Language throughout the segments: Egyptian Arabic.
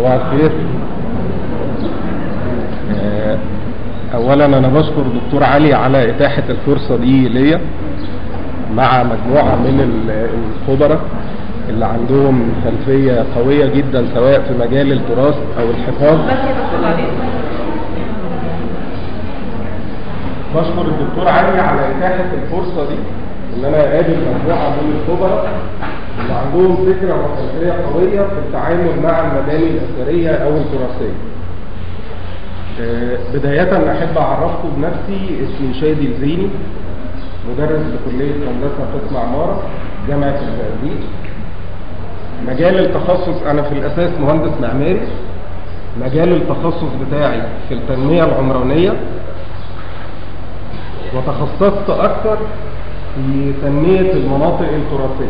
صباح الخير آه، اولا انا بشكر دكتور علي على اتاحة الفرصة دي ليا مع مجموعة من ال- الخبراء اللي عندهم خلفية قوية جدا سواء في مجال التراث او الحفاظ بس يا دكتور بعدين بشكر الدكتور علي على اتاحة الفرصة دي ان انا اقابل مجموعة من الخبراء اللي عندهم فكرة وخلفية قوية في التعامل مع المباني الاثرية او التراثية آه، بداية احب اعرفكم بنفسي اسمي شادي الزيني مدرس بكلية هندسة قسم عمارة جامعة الزقازيق مجال التخصص انا في الاساس مهندس معماري مجال التخصص بتاعي في التنمية العمرانية وتخصصت اكثر في تنمية المناطق التراثية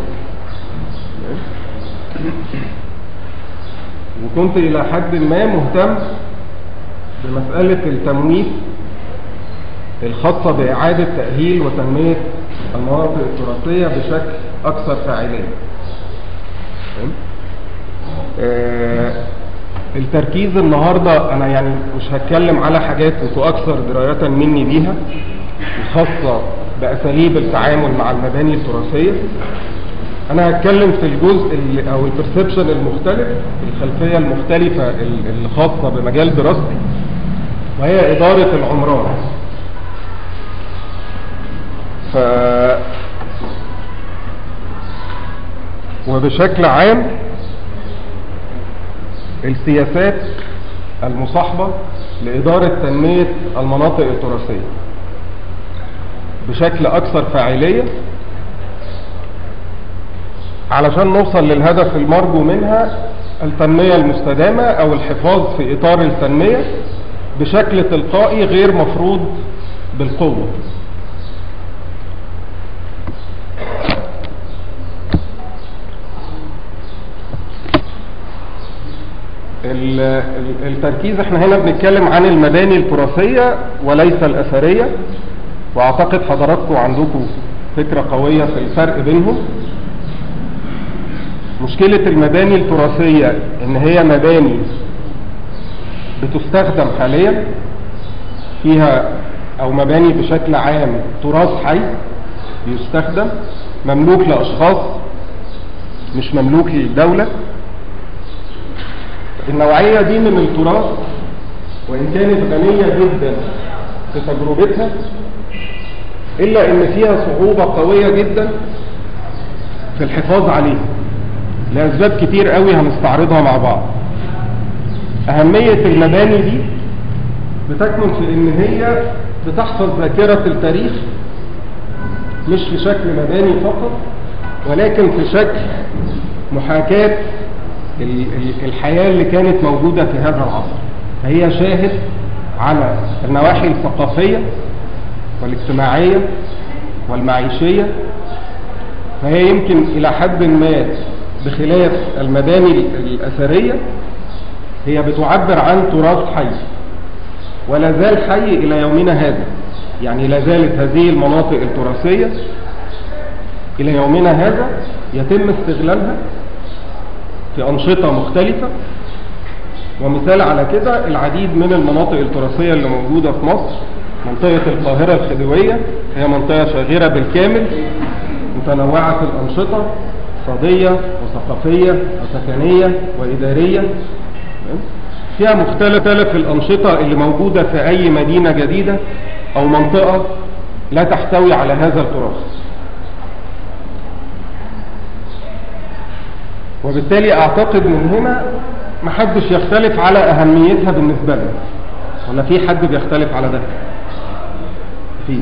وكنت الى حد ما مهتم بمسألة التمويل الخاصة بإعادة تأهيل وتنمية المناطق التراثية بشكل أكثر فاعلية. تمام؟ آه، التركيز النهاردة أنا يعني مش هتكلم على حاجات انتوا أكثر دراية مني بيها الخاصة بأساليب التعامل مع المباني التراثية أنا هتكلم في الجزء ال- أو البرسبشن المختلف الخلفية المختلفة ال- الخاصة بمجال دراستي وهي إدارة العمران ف وبشكل عام السياسات المصاحبة لإدارة تنمية المناطق التراثية بشكل أكثر فاعلية علشان نوصل للهدف المرجو منها التنمية المستدامة أو الحفاظ في إطار التنمية بشكل تلقائي غير مفروض بالقوة ال- ال- التركيز احنا هنا بنتكلم عن المباني التراثية وليس الأثرية واعتقد حضراتكم عندكم فكرة قوية في الفرق بينهم مشكلة المباني التراثية ان هي مباني بتستخدم حاليا فيها او مباني بشكل عام تراث حي بيستخدم مملوك لاشخاص مش مملوك للدولة النوعية دي من التراث وإن كانت غنية جدا في تجربتها إلا إن فيها صعوبة قوية جدا في الحفاظ عليه لأسباب كتير قوي هنستعرضها مع بعض أهمية المباني دي بتكمن في إن هي بتحفظ ذاكرة التاريخ مش في شكل مباني فقط ولكن في شكل محاكاة ال- ال- الحياة اللي كانت موجودة في هذا العصر فهي شاهد على النواحي الثقافية والاجتماعية والمعيشية فهي يمكن إلى حد ما بخلاف المباني ال- الأثرية هي بتعبر عن تراث حي ولا زال حي إلى يومنا هذا يعني لا زالت هذه المناطق التراثية إلى يومنا هذا يتم استغلالها في أنشطة مختلفة ومثال على كده العديد من المناطق التراثية اللي موجودة في مصر منطقة القاهرة الخديوية هي منطقة شاغرة بالكامل متنوعة في الأنشطة اقتصادية وثقافية وسكنية وإدارية تمام؟ فيها مختلف الأنشطة اللي موجودة في أي مدينة جديدة أو منطقة لا تحتوي على هذا التراث وبالتالي اعتقد من هنا محدش يختلف على اهميتها بالنسبة لنا ولا في حد بيختلف على ده في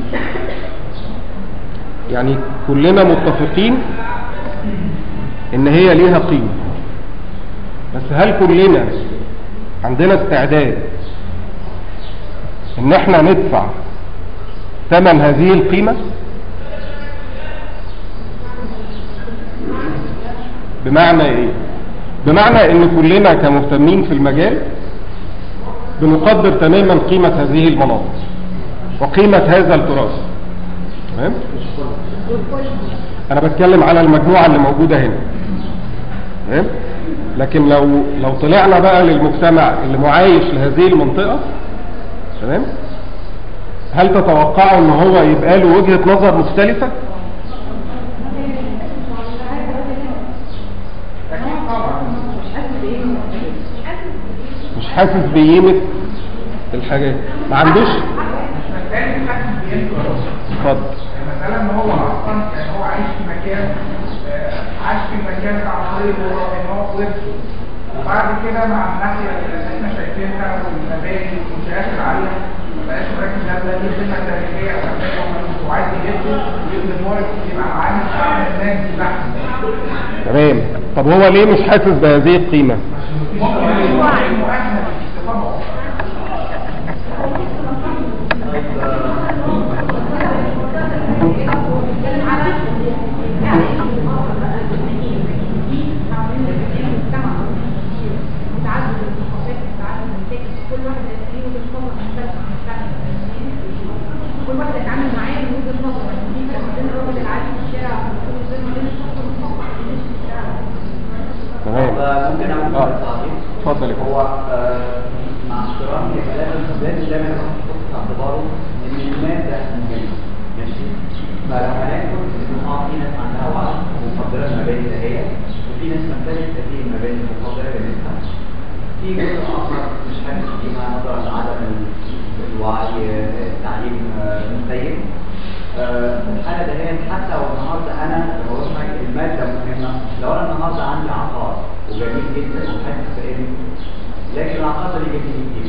يعني كلنا متفقين ان هي ليها قيمة بس هل كلنا عندنا استعداد ان احنا ندفع ثمن هذه القيمة بمعنى ايه بمعنى ان كلنا كمهتمين في المجال بنقدر تماما قيمة هذه المناطق وقيمة هذا التراث تمام انا بتكلم على المجموعة اللي موجودة هنا تمام لكن لو لو طلعنا بقى للمجتمع اللي معايش لهذه المنطقة تمام هل تتوقعوا ان هو يبقى له وجهة نظر مختلفة اكيد طبعا مش حاسس بقيمة الحاجات ما عندوش فبالتالي حاسس بقيمته اتفضل المسألة ان هو اصلا يعني هو عايش في مكان آه، عايش في المكان بتاع طريق ان هو في وسطه وبعد كده مع الناحية اللي احنا شايفينها والمباني والمنشآت العالية مبقاش مركز لا ده دي خدمة تاريخية أو خدمة وعايز يجيبه ويبني المورد يبقى عامل عامل الناس دي بحث تمام طب هو ليه مش حاسس بهذه القيمة ممكن يكون مؤهل استفاضة كل واحد يتعامل معاه من وجهه نظره يعني في فرق بين الراجل العادي في الشارع وبين ما بين الشخص المثقف اللي ماشي في الشارع تمام ممكن اعمل آه. تعليق اتفضل يا فندم. هو آه، مع احترامي لازم لازم دايما يحط في اعتباره ان الماده مهمه ماشي فلو هناخد ان اه في ناس عندها وعي ومقدره المبادئ دهية وفي ناس تمتلك هذه المبادئ ومقدره جميلها في جزء اخر مش حاسس بيها نظرا لعدم ال- الوعي آه، التعليم آه، سيء آه، الحالة دهيت حتى لو النهارده انا بقول لك المادة مهمة لو انا النهارده عندي عقار وجميل جدا وحاسس بقيمته لكن العقار ده ليه جميل جدا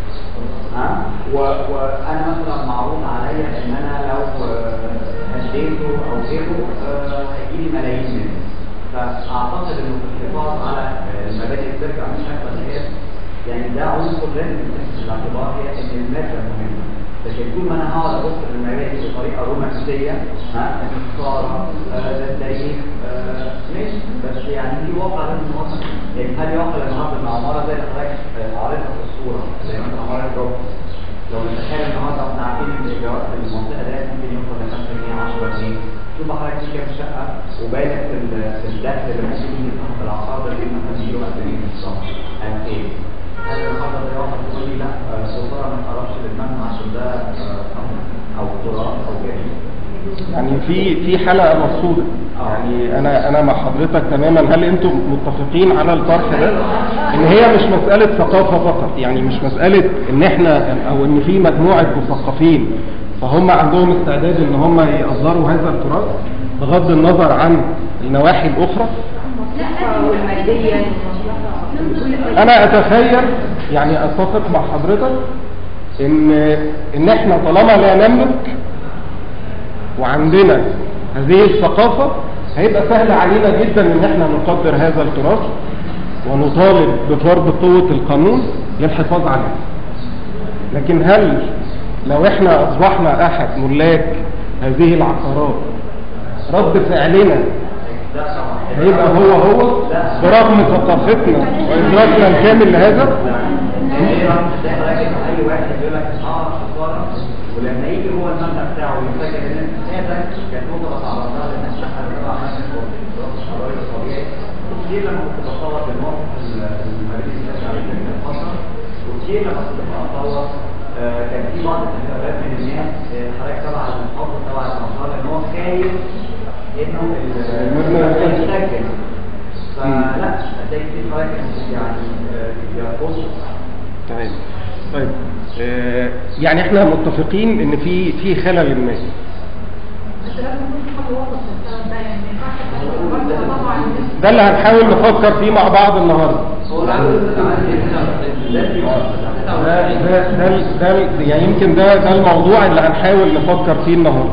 ها و- وانا مثلا معروض عليا ان انا لو آه، هديته او غيره آه، هيجي لي ملايين منه فاعتقد انه في الحفاظ على آه، المبادئ ترجع مش عارفه دهيت يعني ده عنصر لازم يتاخد في الاعتبار هي ان الماده مهمه لكن طول ما انا هقعد ابص للمبادئ بطريقه رومانسيه ها الخساره آه، ده التاريخ آه، ماشي بس يعني في واقع لازم نوصل يعني هل يعقل النهارده ان عماره زي اللي حضرتك آه، عارضها في الصوره زي مثلا عماره روب لو نتخيل النهارده احنا عارفين ان الايجارات في المنطقه ديت ممكن يوصل ل 5 جنيه 10 جنيه شوف حضرتك في كام شقه وبالك في ال- في الدخل اللي ممكن يجي تحت العقار ده يجيب مثلا يجيله 1000 جنيه في الشهر 2000 هل النهارده ده واحد يقول لي لا آه، السلطه ما تقربش للمنع عشان ده آه، او تراث او جريمه يعني في في حلقة مقصودة يعني انا انا مع حضرتك تماما هل انتم متفقين على الطرح ده ان هي مش مسألة ثقافة فقط يعني مش مسألة ان احنا او ان في مجموعة مثقفين فهم عندهم استعداد ان هم يقدروا هذا التراث بغض النظر عن النواحي الاخرى والمادية انا اتخيل يعني اتفق مع حضرتك ان ان احنا طالما لا نملك وعندنا هذه الثقافة هيبقى سهل علينا جدا ان احنا نقدر هذا التراث ونطالب بفرض قوة القانون للحفاظ عليه لكن هل لو احنا اصبحنا احد ملاك هذه العقارات رد فعلنا ده طبعا هيبقى هو هو برغم ثقافتنا وادراكنا الكامل لهذا ايه رأيك زي حضرتك اي واحد يقول لك اه خساره ولما يجي هو المبنى بتاعه ويفتكر ان هي ده كانت نقطه بتعرضها للناس الشقه اللي هو عملها في الحضاري الطبيعي كتير لما كنت بصور بالنقط المباني اللي كانت على فكره الفتره وكتير لما كنت بصور آه، كان في بعض التهديدات من الناس آه، حضرتك تبع المحافظ تبع المحافظ ان هو خايف انه المبنى يتسجل. يتسجل فلا هتلاقي في حضرتك يعني آه، يرفضوا تمام طيب آه، يعني احنا متفقين ان في في خلل ما بس لازم يكون في خط وسط في السبب ده يعني ما ينفعش برضه طبعا ده اللي هنحاول نفكر فيه مع بعض النهارده هو العمل لازم ده ده ده, ده يعني يمكن ده ده الموضوع اللي هنحاول نفكر فيه النهارده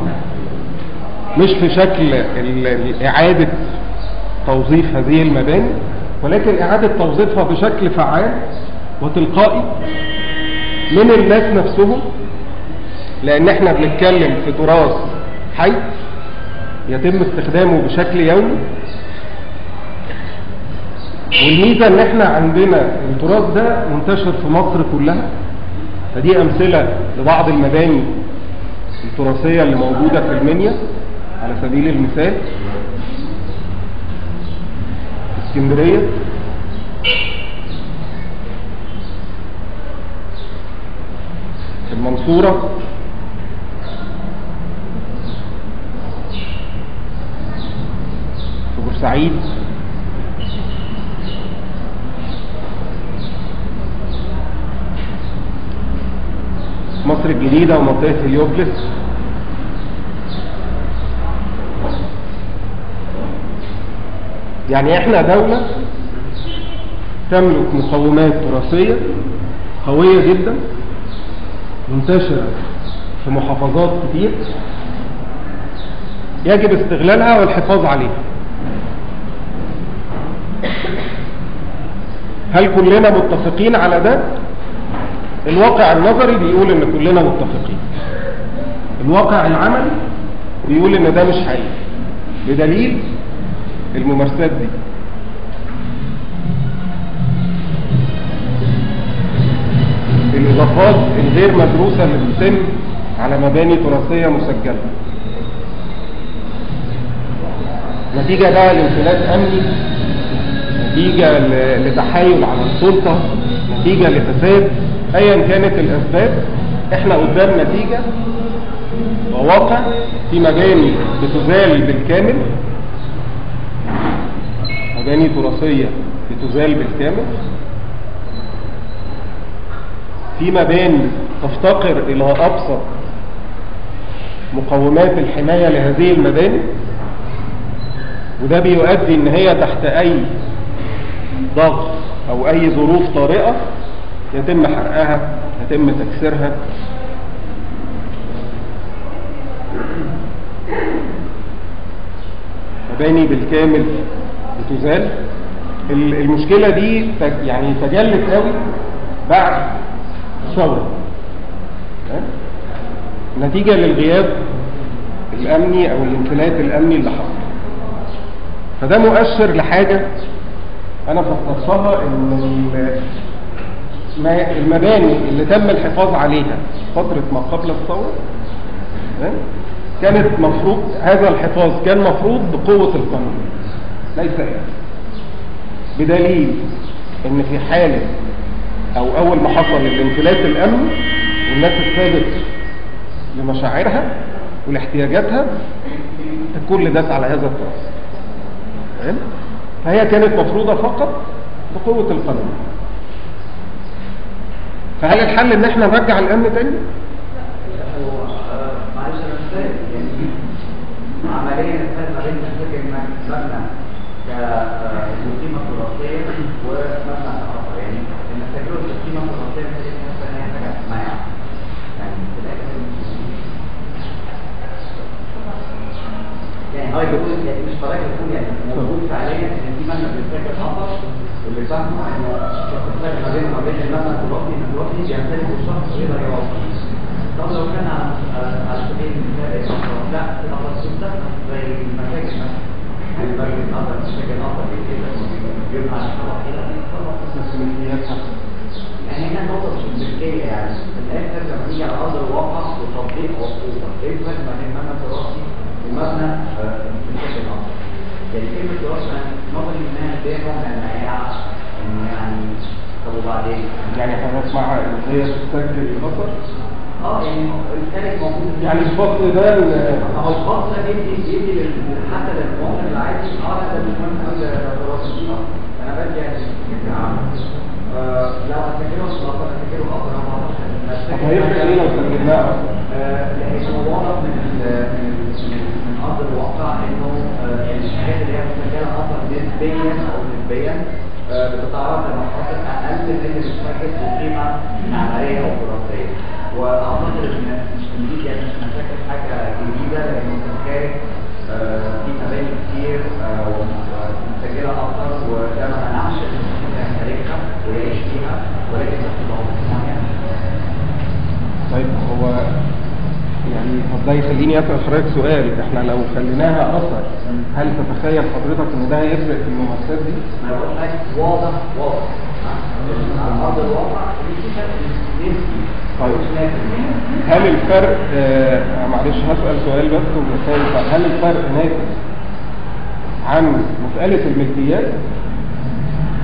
مش في شكل ال- ال- إعادة توظيف هذه المباني ولكن إعادة توظيفها بشكل فعال وتلقائي من الناس نفسهم لأن احنا بنتكلم في تراث حي يتم استخدامه بشكل يومي والميزة ان احنا عندنا التراث ده منتشر في مصر كلها فدي امثلة لبعض المباني التراثية اللي موجودة في المنيا على سبيل المثال اسكندرية المنصورة في بورسعيد مصر الجديدة ومنطقة هليوبلس يعني احنا دولة تملك مقومات تراثية قوية جدا منتشرة في محافظات كتير يجب استغلالها والحفاظ عليها هل كلنا متفقين على ده الواقع النظري بيقول ان كلنا متفقين الواقع العملي بيقول ان ده مش حقيقي بدليل الممارسات دي الاضافات الغير مدروسة اللي بتتم على مباني تراثية مسجلة نتيجة بقى لانفلات امني نتيجة ل- لتحايل على السلطة نتيجة لفساد ايا كانت الاسباب احنا قدام نتيجة وواقع في مباني بتزال بالكامل مباني تراثية بتزال بالكامل في مباني تفتقر إلى أبسط مقومات الحماية لهذه المباني وده بيؤدي إن هي تحت أي ضغط أو أي ظروف طارئة يتم حرقها يتم تكسيرها مباني بالكامل بتزال ال- المشكلة دي تج- يعني تجلت قوي بعد ثورة ها؟ نتيجة للغياب الأمني أو الانفلات الأمني اللي حصل فده مؤشر لحاجة أنا فسرتها إن ال- ما- المباني اللي تم الحفاظ عليها فترة ما قبل الثورة ها؟ كانت مفروض هذا الحفاظ كان مفروض بقوة القانون ليس يعني بدليل ان في حالة او اول ما حصل الانفلات الامني والناس اتثابت لمشاعرها ولاحتياجاتها الكل داس على هذا التراث فاهم؟ فهي كانت مفروضة فقط بقوة القانون فهل الحل ان احنا نرجع الامن تاني؟ معلش انا مش فاهم يعني عمليا الفرق ما بين فكره انك مبنى كقيمه تراثيه ومبنى كاثر يعني انك تجربه القيمه التراثيه بتجد نفسها ان هي حاجه مانعه يعني في الاخر يعني هو يقول يعني مش فراغ يقول يعني موجود فعليا ان في مبنى بيتفكر اثر واللي فاهمه انه الفرق ما بينه وما بين المبنى التراثي ان التراثي بيمتلك الشخص يقدر يوصل طب لو كان على على سبيل المثال لا الأبرص ده زي المساجد مثلا يعني درجة الأثر الشكل الأثر كده بيبقى على الطبق كده طبق مسؤولياتها يعني هنا نقطة مش الملكية يعني في الآخر لما تيجي على أرض الواقع وتطبيق عقوبة إيه الفرق ما بين مبنى تراثي ومبنى آه، في شكل الأثر؟ يعني كلمة تراث نظري إنها دي نوع من المياعة إنه يعني طب وبعدين؟ يعني هنسمعها ان هي تسجل الاثر اه يعني الثالث موجود يعني الفصل ده ال- ما هو الخاص ده بيدي بيدي لل- حتى للمواطن العادي اه لا ده مش مهم قوي ده ده دراسه اه انا بدي يعني فكره عامه آه، لو هتسجله مش هقدر اسجله اكتر ما اعرفش طب هيفرق ايه لو سجلناها اصلا؟ لانه واضح من ال- من من- من ارض الواقع انه آه، الحاجات اللي هي مسجله اصلا نسبيا او نسبيا آه، بتتعرض لمخاطر اقل من اللي بتسجل بقيمه معماريه او دراسيه واعتقد ان إن دي يعني مش مشاكل حاجه جديده لانه في الخارج آه، في مباني كتير آه، ومسجله اكتر وده ما منعش ان الانسان يمتلكها ويعيش فيها ولكن تحت ضوابط معينه طيب هو يعني طب ده يخليني اسال حضرتك سؤال احنا لو خليناها اثر هل تتخيل حضرتك ان ده هيفرق في الممارسات دي؟ انا بقول لك واضح واضح على ارض الواقع في فرق نسبي طيب. مش لازم هل الفرق آه معلش هسال سؤال بس ومثال هل الفرق ناتج عن مساله الملكيات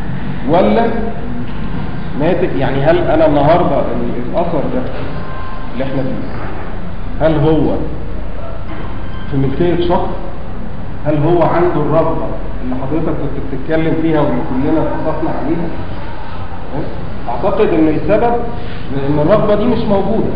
ولا ناتج يعني هل انا النهارده ال- الاثر ده اللي احنا فيه هل هو في ملكية شخص هل هو عنده الرغبة اللي حضرتك كنت بتتكلم فيها واللي كلنا اتفقنا عليها اعتقد ان السبب ان الرغبة دي مش موجودة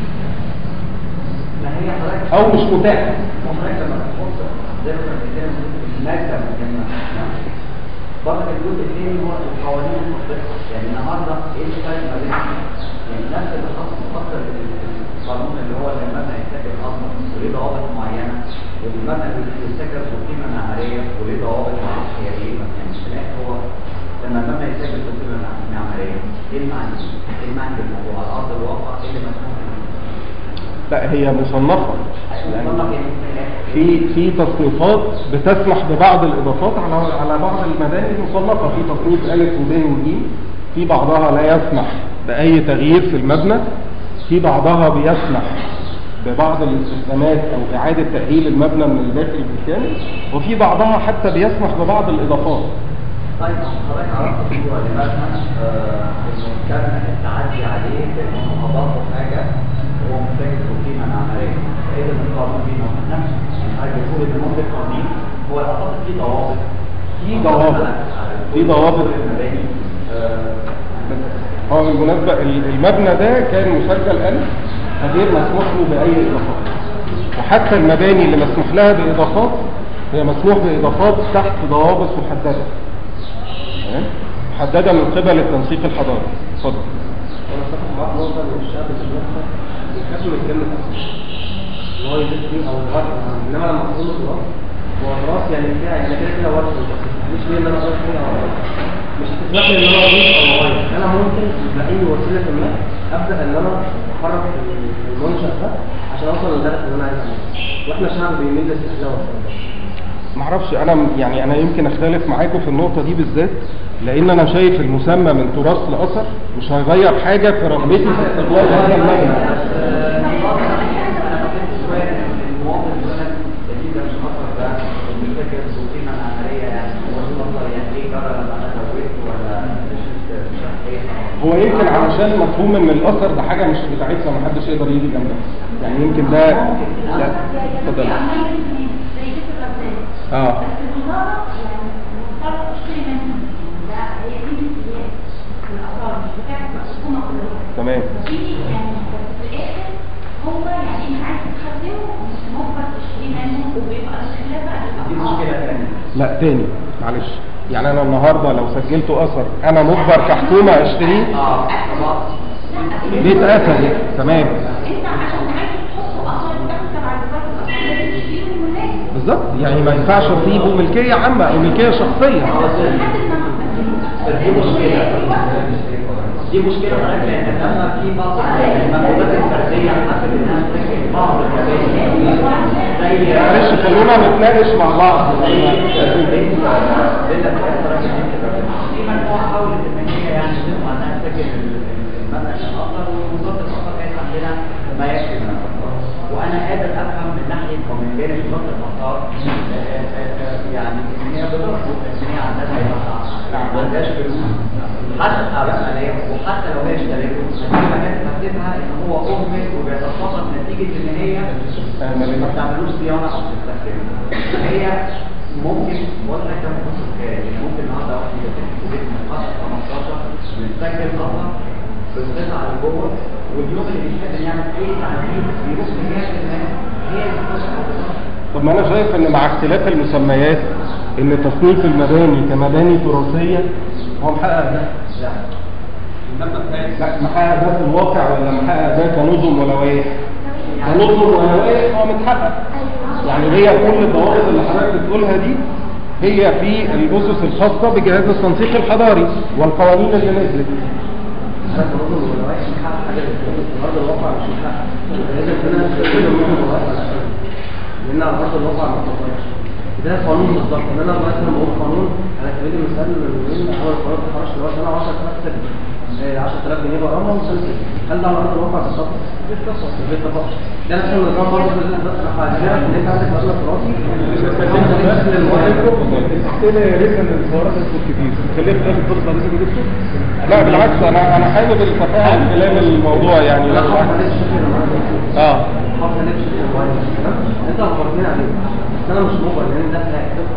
ما هي حضرتك او مش متاحة وحضرتك لما تحط زي ما كنا بنتكلم المادة مهمة برضه الجزء الثاني هو القوانين المطبقة يعني النهارده ايه الفرق ما بين يعني نفس اللي حصل فصل القانون اللي هو اللي المبنى يتسجل اصلا وليه ضوابط معينة والمبنى اللي يتسجل بقيمة معمارية وليه ضوابط معرفش هي ايه يعني في الاخر هو لما المبنى يتسجل بقيمة معمارية ايه المعنى؟ ايه المعنى بالموضوع على ارض الواقع ايه اللي مسموح لا هي مصنفة يعني مصنف يعني في الاخر في في تصنيفات بتسمح ببعض الاضافات على على بعض المباني المصنفه في تصنيف الف وب وج في بعضها لا يسمح باي تغيير في المبنى في بعضها بيسمح ببعض الاستخدامات او اعاده تاهيل المبنى من الداخل بالكامل وفي بعضها حتى بيسمح ببعض الاضافات طيب حضرتك عرفت في لماذا انه كان التعدي عليه بانه اضافوا حاجه هو محتاج قيمه عمليه فاذا القانون دي نفسه حاجه بيقول ان ممكن القانون هو اعتقد في ضوابط في ضوابط في ضوابط المباني آه، هو بالمناسبة ال- المبنى ده كان مسجل ألف غير مسموح له بأي إضافات وحتى المباني اللي مسموح لها بإضافات هي مسموح بإضافات تحت ضوابط محددة تمام؟ محددة من قبل التنسيق الحضاري اتفضل انا اتفق معاك نقطه ان الشعب المصري بيخاف من كلمه اصلا ان هو يزيد فيه او يغير انما لما تقول له تراث هو تراث يعني فيها يعني كده كده ورث انت ما تسمحليش ليه ان انا اغير فيها او أغير. مش هتسمح لي ان انا اضيف او اغير انا ممكن باي وسيله ما ابدا ان انا احرك المنشا ده عشان اوصل للهدف اللي انا عايز اعمله واحنا شعب بيميل للاستحلال معرفش انا يعني انا يمكن اختلف معاكم في النقطة دي بالذات لان انا شايف المسمى من تراث لاثر مش هيغير حاجة في رغبتي في استغلال هذا المبنى انا فكرت شويه ان المواطن يقول لك الجديد ده مش خطر ده مش فاكر القيمه العمليه يعني هو خطر يعني ايه جرى لما انا زودت ولا شلت مش عارف ايه هو يمكن علشان مفهوم ان الاثر ده حاجة مش بتاعتنا محدش يقدر يجي جنبها يعني يمكن ده لا اتفضل اه تمام هو يعني انت عايز تستخدمه مش مجبر تشتري منه وبيبقى الخلاف بقى دي مشكله ثانيه لا تاني معلش يعني انا النهارده لو سجلت اثر انا مجبر كحكومه اشتريه اه خلاص بيت اثري تمام انت عشان عايز تحطه اصلا تاخد تبع وزاره الاثار لازم تشتريه من الملاك بالظبط يعني ما ينفعش اسيبه ملكيه عامه او ملكيه شخصيه دي مشكله دي مشكله حضرتك لان لما في بعض المجهودات الفرديه حسب انها تسجل بعض المباني زي معلش خلونا نتناقش مع بعض في مجموعة حاولت ان هي يعني تسمع انها تسجل المبنى الاخر ووزارة الاخر كانت عندنا ما يكفي من الاخطار وانا قادر افهم من ناحية ومن جانب وزارة الاخطار يعني ان هي بترفض ان هي عندها ما عندهاش فلوس حتى ابقى ليا وحتى لو هي اشتريته هتبقى كانت هتبقى ان هو اهمل وبيتصرف نتيجة ان هي ما بتعملوش صيانة او تستخدمه هي ممكن وضع كم خطوة خارج يعني ممكن النهارده واحد يبقى في بيت من خط 15 بيسجل خطأ بالقطعة اللي جوه واليوم اللي بيحب يعمل اي تعديل بيروح لجهة المال هي اللي بتوصل طب ما انا شايف ان مع اختلاف المسميات ان تصنيف المباني كمباني تراثيه هو محقق ده لا لا محقق ده في الواقع ولا محقق ده كنظم ولوائح كنظم ولوائح هو متحقق يعني هي كل الضوابط اللي حضرتك بتقولها دي هي في الاسس الخاصه بجهاز التنسيق الحضاري والقوانين اللي نزلت انا كنظم والوائح مش حق حاجه في ارض الواقع مش حق لازم كده نستخدم النظم والوائح لان على ارض الواقع ما تطبقش ده قانون بالظبط ان انا مثلا بقول قانون على سبيل المثال من يومين عمل قرار تحرش اللي هو سنه 10000 سجن آه، 10000 جنيه غرامه وسنتين هل ده على ارض الواقع بالظبط؟ بالظبط بالظبط ده نفس النظام برضه في الناس حاليا ان انت عندك مبلغ تراثي الاسئله يا ريت ان الحوارات تكون كتير خلينا في الاخر خالص بعد اذنك يا دكتور لا بالعكس انا انا حابب التفاعل خلال الموضوع يعني لا لو خلاص معلش شكرا معاك. اه خلاص معلش شكرا معاك. تمام؟ انت اخبرتني عليه بس انا مش مجبر لان ده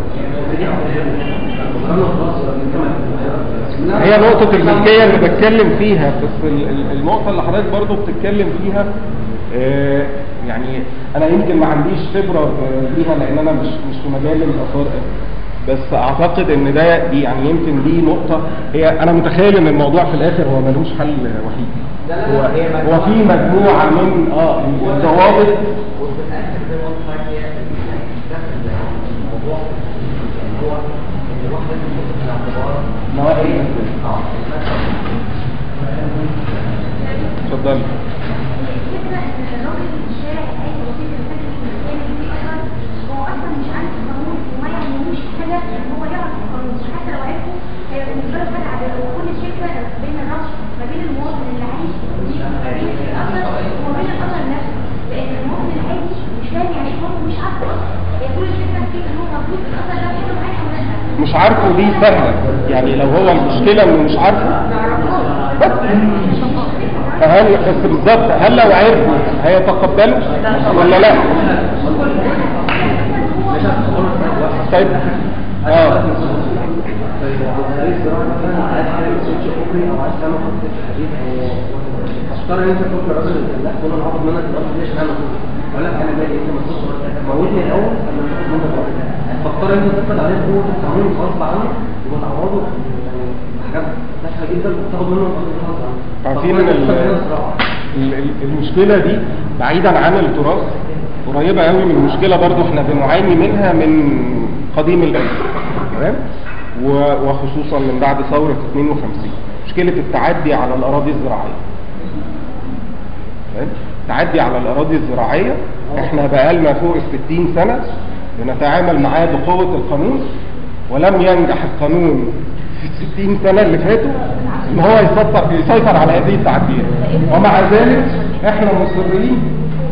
هي نقطة الملكية اللي بتكلم فيها بس ال- ال- النقطة اللي حضرتك برضو بتتكلم فيها آه، يعني أنا يمكن ما عنديش خبرة آه، ليها لأن أنا مش مش في مجال الآثار قوي. بس أعتقد إن ده دي يعني يمكن دي نقطة هي أنا متخيل إن الموضوع في الآخر هو ملوش حل وحيد. هو هو في مجموعة من اه الضوابط وفي الاخر زي ما قلت لحضرتك هي داخل الموضوع يعني هو ان الواحد لازم يحط في الاعتبار نواحي ايه التنفيذ. اه اتفضلي. الفكرة ان الراجل في الشارع اي وسيط اللي فاتح في المكان اللي فيه اثر هو اصلا مش عارف القانون وما يعملوش حاجة ان هو يعرف القانون حتى لو عرفه هيبقى بالنسبة له حاجة عادية وكل الفكرة بين الربط ما بين المواطن اللي عايش دي ما بين الاثر وما بين الاثر نفسه لان المواطن اللي عايش مش فاهم يعني ايه قانون مش عارفه اصلا هي كل الفكرة في ان هو المفروض الاثر ده يحصل معاه او لا مش عارفه دي سهلة يعني لو هو المشكلة انه مش عارفه بس فهل بس بالظبط هل لو عرفوا هيتقبلوا ولا لا؟ طيب اه طيب لو رئيس زراعي مثلا عايز تعمل سويتش كوبري او عايز تعمل خط حديد او تختار ان انت تروح للراجل الفلاح تقول له انا هاخد منك الارض دي عشان اعمل كوبري يقول لك انا مالي انت ما تبص موتني الاول قبل ما تاخد منك الارض فاختار ان انت تفرض عليه قوه القانون غصب عنه وتعوضه يعني حاجات ناجحه جدا وتاخد منه الارض غصب عنه عارفين ان ال- ال- ال- المشكلة دي بعيدا عن التراث قريبة قوي من مشكلة برضو احنا بنعاني منها من قديم الأزل تمام و- وخصوصا من بعد ثورة 52 مشكلة التعدي على الأراضي الزراعية تمام؟ التعدي على الأراضي الزراعية احنا بقالنا فوق ال 60 سنة بنتعامل معاه بقوة القانون ولم ينجح القانون في ال 60 سنة اللي فاتوا ان هو يسيطر يسيطر على هذه التعديات ومع ذلك احنا مصرين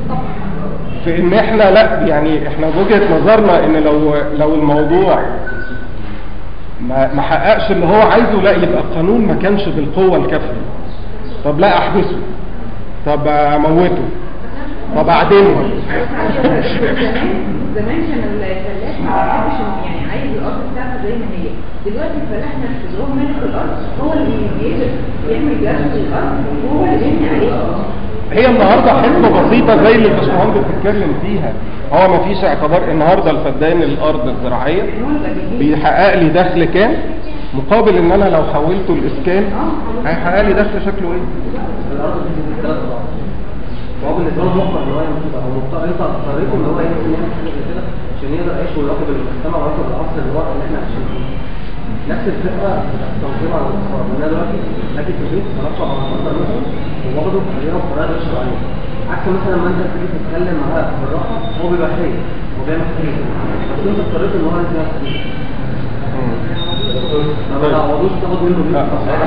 في ان احنا لا يعني احنا بوجهة نظرنا ان لو لو الموضوع ما ما حققش اللي هو عايزه لا يبقى القانون ما كانش بالقوة الكافية طب لا احبسه طب اموته طب اعدمه زمان زمان كان الفلاح ما بيحبش إن- يعني عايز الارض بتاعته زي ما هي دلوقتي الفلاح نفسه اللي هو مالك الارض هو اللي بيقدر يعمل جرس للارض وهو اللي بيبني عليها هي النهارده حسبه بسيطه زي اللي الباشمهندس بتتكلم فيها هو ما فيش اعتبار النهارده الفدان الارض الزراعيه هو اللي بيجيب بيحقق لي دخل كام مقابل ان انا لو حولته الاسكان هيحقق لي دخل شكله ايه الارض دي ثلاث اضعاف وهو بالنسبه له مضطر ان هو يعمل كده هو مضطر انت اضطريته ان هو يعمل يعمل حاجه زي كده عشان يقدر يعيش ويواكب المجتمع ويواكب العصر اللي هو اللي احنا عايشين فيه نفس الفكره تنظيم على الاطفال ان انا دلوقتي باجي في البيت برفع على المصدر مثلا وباخده بطريقه بطريقه غير شرعيه عكس مثلا ما انت تيجي تتكلم معاه بالراحه هو بيبقى خايف هو بيعمل خير بس انت اضطريت ان هو عايز يعمل خير ما تعوضوش تاخد منه لا.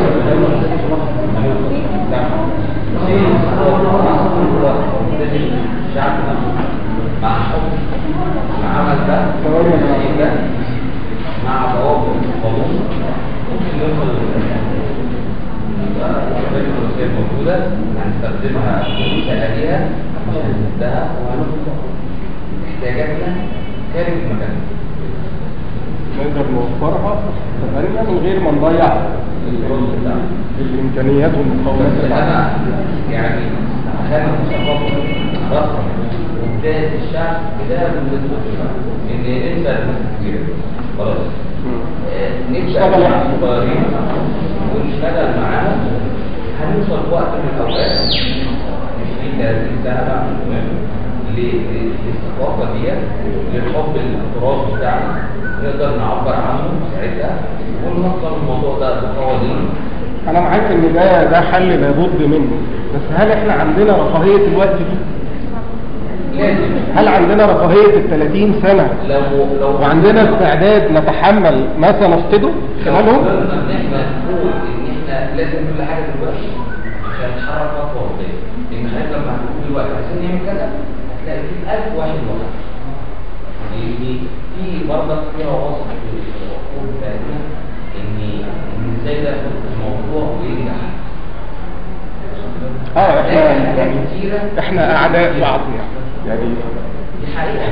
الشعب نفسه مع حب العمل ده التأثير ده مع ضوابط القانون ممكن نوصل للوسائل موجودة هنستخدمها ونسألها عشان نبدأها احتياجاتنا خارج المكان نقدر نوفرها ثمانية من غير ما نضيع ال- ال- الامكانيات والمقومات بس اللي انا عندنا. يعني خلي ثقافه ضخمه وبدايه الشعب بدايه من الطفل ان ننسى الناس كتير خلاص مم. آه، نبدا اشتغل مع يعني. الصغيرين ونشتغل معاهم هنوصل في وقت من الاوقات مش في 30 سنه بعد المهم ل- للثقافه ديت للحب التراث بتاعنا نقدر نعبر عنه ساعتها وننظم الموضوع ده بقوانين انا معاك ان ده ده حل لابد منه بس هل احنا عندنا رفاهية الوقت دي لازم هل عندنا رفاهية ال 30 سنة لو لو وعندنا استعداد نتحمل ما سنفقده لو خلالهم قدرنا ان احنا نقول ان احنا لازم كل حاجه دلوقتي مش هنتحرك خطوه قدام لان حضرتك لما هتقول دلوقتي عايزين نعمل كذا هتلاقي في 1000 واحد وقف يعني في برضك في رواسط في العقود بتاعتنا ان ان ازاي ده الموضوع وينجح اه احنا لكن حاجات يعني كتيره احنا اعداء بعض يعني يعني دي حقيقة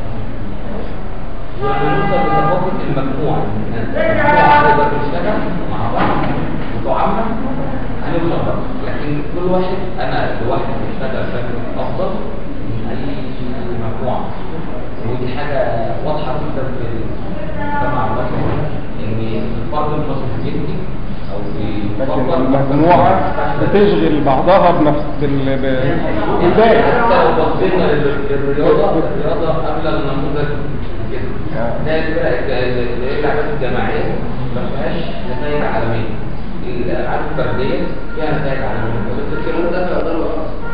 وبنوصل لثقافة المجموعة المجموعة تقدر تشتغل مع بعض وتعمم هنوصل بقى لكن كل واحد أنا لوحدي بشتغل بشكل أفضل من أي مجموعة ودي حاجة واضحة جدا في المجتمع المصري إن الفرد المصري أو لكن بيفكر المجموعة بتشغل بعضها بنفس بال ب- بالباقي حتى لو بصينا لل- للرياضة الرياضة قبل النموذج كده ده الفرق اللي هي اللعبات الجماعية ما فيهاش نتائج عالمية الألعاب الفردية فيها نتائج عالمية بس الكلام ده يقدروا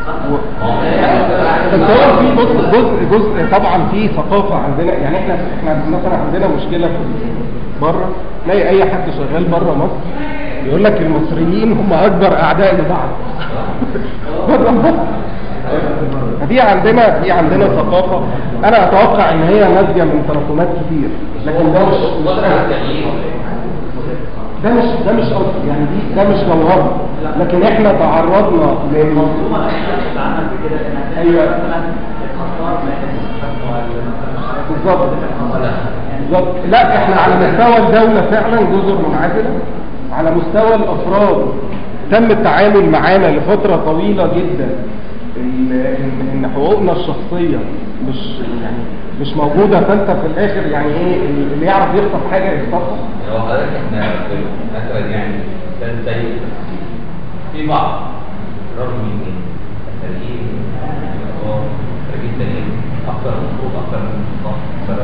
بس هو في جزء جزء جزء طبعا في ثقافه عندنا يعني احنا احنا مثلا عندنا مشكله في بره تلاقي اي حد شغال بره مصر يقول لك المصريين هم اكبر اعداء لبعض بره مصر فدي عندنا في عندنا ثقافه انا اتوقع ان هي ناتجه من تراكمات كتير لكن ده مش قدر على التغيير ده مش ده مش قصدي يعني دي ده مش جوهر لكن احنا تعرضنا لل المنظومه اللي احنا بنتعامل في كده ان هتلاقي أيوة. مثلا الخسار ما يحسش بالظبط بالظبط لا احنا على مستوى الدولة فعلا جزر منعزلة على مستوى الافراد تم التعامل معانا لفترة طويلة جدا ال- ان إن حقوقنا الشخصية مش يعني مش موجودة فانت في الاخر يعني ايه اللي يعرف يخطف حاجة يخطفها لو حضرتك احنا في- مثلا يعني كان زي في بعض رغم من التغيير الأخبار تغيير تغيير أكثر المفروض أكثر من المفروض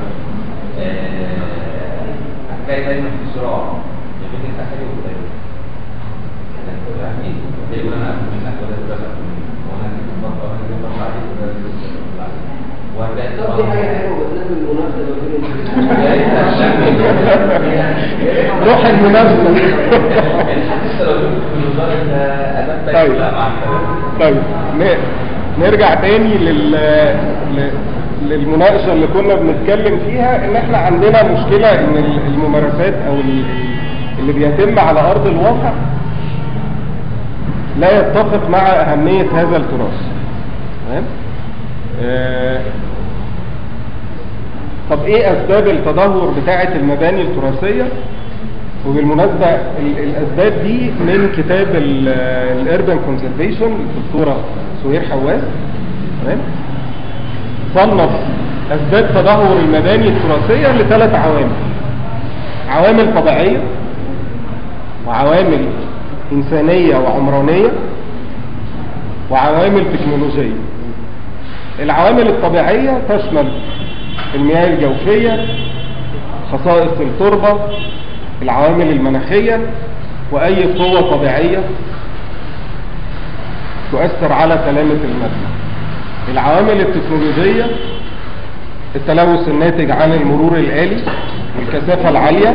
هتلاقي دايما في صراع ما بين الأهلي والغير يعني ليه يقول أنا أكل منك ولا تقول أنا أكل منك وأنا اللي بفكر وأنا اللي بفكر عليك ولا اللي بفكر عليك وهتلاقي طب دي حاجه حلوه بس لازم المنافسه ما بين روح المنافسة الحديث لو جبت في الوزارة ده أداة طيب. لا مع الكلام طيب ن- نرجع تاني لل... ل- للمناقشة اللي كنا بنتكلم فيها ان احنا عندنا مشكلة ان ال- الممارسات او ال- اللي بيتم على ارض الواقع لا يتفق مع اهمية هذا التراث تمام آه، طب ايه اسباب التدهور بتاعة المباني التراثية وبالمناسبة ال- الأسباب دي من كتاب الأربن كونسرفيشن الدكتورة سهير حواس تمام صنف أسباب تدهور المباني التراثية لثلاث عوامل عوامل طبيعية وعوامل إنسانية وعمرانية وعوامل تكنولوجية العوامل الطبيعية تشمل المياه الجوفية خصائص التربة العوامل المناخية وأي قوة طبيعية تؤثر على سلامة المبنى العوامل التكنولوجية التلوث الناتج عن المرور الآلي الكثافة العالية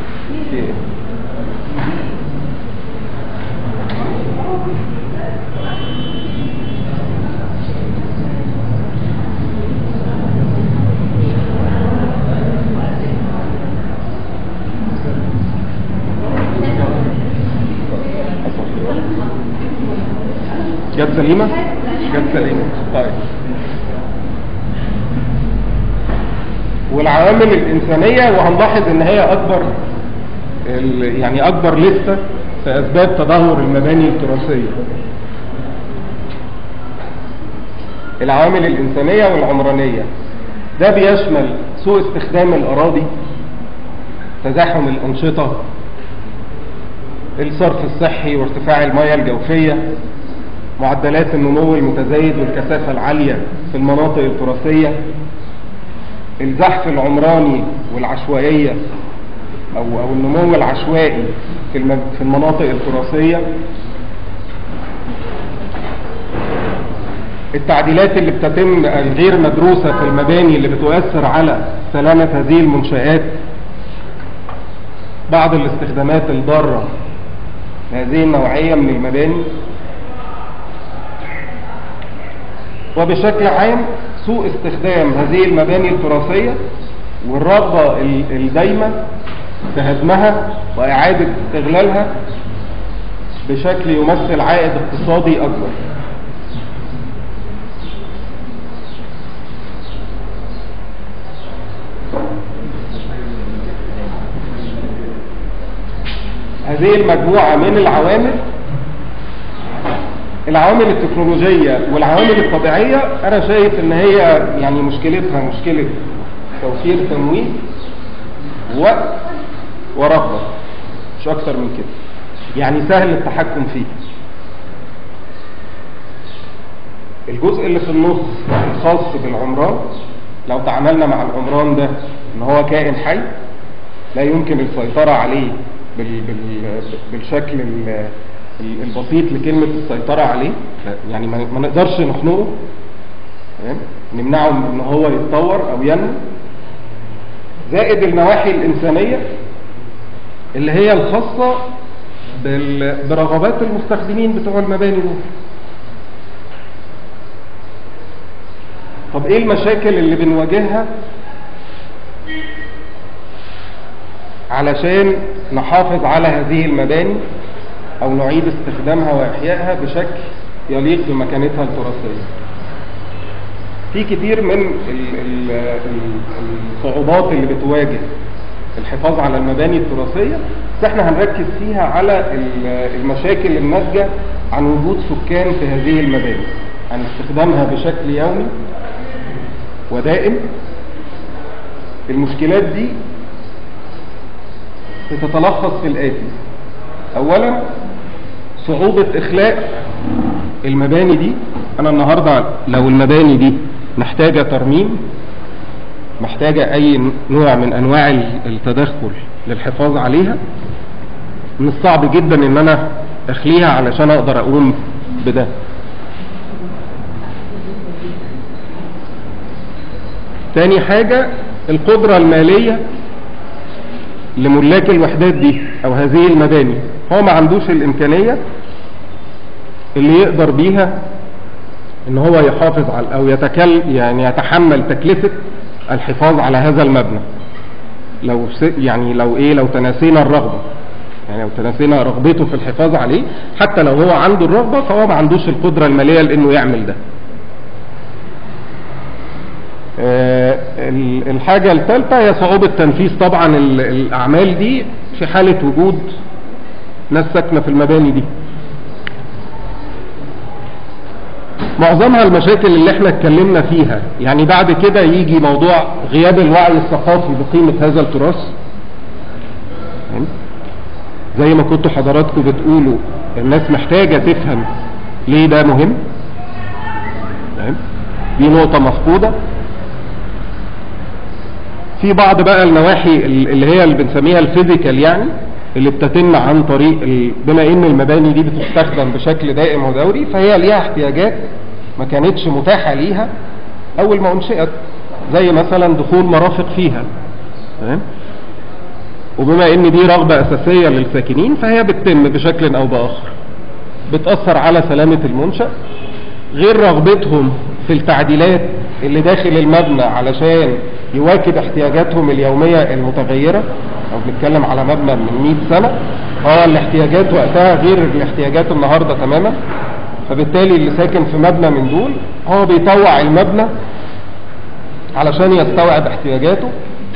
جت سليمة؟ جت سليمة طيب والعوامل الإنسانية وهنلاحظ إن هي أكبر ال- يعني أكبر لستة في أسباب تدهور المباني التراثية العوامل الإنسانية والعمرانية ده بيشمل سوء استخدام الأراضي تزاحم الأنشطة الصرف الصحي وارتفاع المياه الجوفية معدلات النمو المتزايد والكثافة العالية في المناطق التراثية الزحف العمراني والعشوائية أو, أو النمو العشوائي في, الم- في المناطق التراثية التعديلات اللي بتتم الغير مدروسة في المباني اللي بتؤثر على سلامة هذه المنشآت بعض الاستخدامات الضارة هذه النوعية من المباني وبشكل عام سوء استخدام هذه المباني التراثية والرغبة ال- الدايمة في هدمها وإعادة استغلالها بشكل يمثل عائد اقتصادي أكبر هذه المجموعة من العوامل العوامل التكنولوجية والعوامل الطبيعية أنا شايف إن هي يعني مشكلتها مشكلة توفير تمويل وقت ورغبة مش أكتر من كده يعني سهل التحكم فيه الجزء اللي في النص الخاص بالعمران لو تعاملنا مع العمران ده ان هو كائن حي لا يمكن السيطرة عليه بال بال بالشكل ال- ال- البسيط لكلمة السيطرة عليه لا، يعني ما ما نقدرش نخنقه تمام؟ نمنعه من ان هو يتطور او ينمو زائد النواحي الإنسانية اللي هي الخاصة بال- برغبات المستخدمين بتوع المباني دول طب ايه المشاكل اللي بنواجهها علشان نحافظ على هذه المباني او نعيد استخدامها واحيائها بشكل يليق بمكانتها التراثية في كتير من ال- ال- ال- الصعوبات اللي بتواجه الحفاظ على المباني التراثية بس احنا هنركز فيها على ال- المشاكل الناتجة عن وجود سكان في هذه المباني عن استخدامها بشكل يومي ودائم المشكلات دي بتتلخص في الآتي أولا صعوبة إخلاء المباني دي أنا النهاردة لو المباني دي محتاجة ترميم محتاجة أي نوع من أنواع التدخل للحفاظ عليها من الصعب جدا إن أنا أخليها علشان أقدر أقوم بده تاني حاجة القدرة المالية لملاك الوحدات دي او هذه المباني هو ما عندوش الامكانية اللي يقدر بيها ان هو يحافظ على او يتكل يعني يتحمل تكلفة الحفاظ على هذا المبنى لو س- يعني لو ايه لو تناسينا الرغبة يعني لو تناسينا رغبته في الحفاظ عليه حتى لو هو عنده الرغبة فهو ما عندوش القدرة المالية لانه يعمل ده آه، ال- الحاجة الثالثة هي صعوبة تنفيذ طبعا ال- الأعمال دي في حالة وجود ناس ساكنة في المباني دي معظمها المشاكل اللي احنا اتكلمنا فيها يعني بعد كده يجي موضوع غياب الوعي الثقافي بقيمة هذا التراث تمام؟ زي ما كنتوا حضراتكم بتقولوا الناس محتاجة تفهم ليه ده مهم تمام؟ دي نقطة مفقودة في بعض بقى النواحي ال- اللي هي اللي بنسميها الفيزيكال يعني اللي بتتم عن طريق ال- بما ان المباني دي بتستخدم بشكل دائم ودوري فهي ليها احتياجات ما كانتش متاحة ليها اول ما انشئت زي مثلا دخول مرافق فيها تمام وبما ان دي رغبة اساسية للساكنين فهي بتتم بشكل او باخر بتأثر على سلامة المنشأ غير رغبتهم في التعديلات اللي داخل المبنى علشان يواكب احتياجاتهم اليومية المتغيرة او بنتكلم على مبنى من 100 سنة اه الاحتياجات وقتها غير الاحتياجات النهاردة تماما فبالتالي اللي ساكن في مبنى من دول هو بيطوع المبنى علشان يستوعب احتياجاته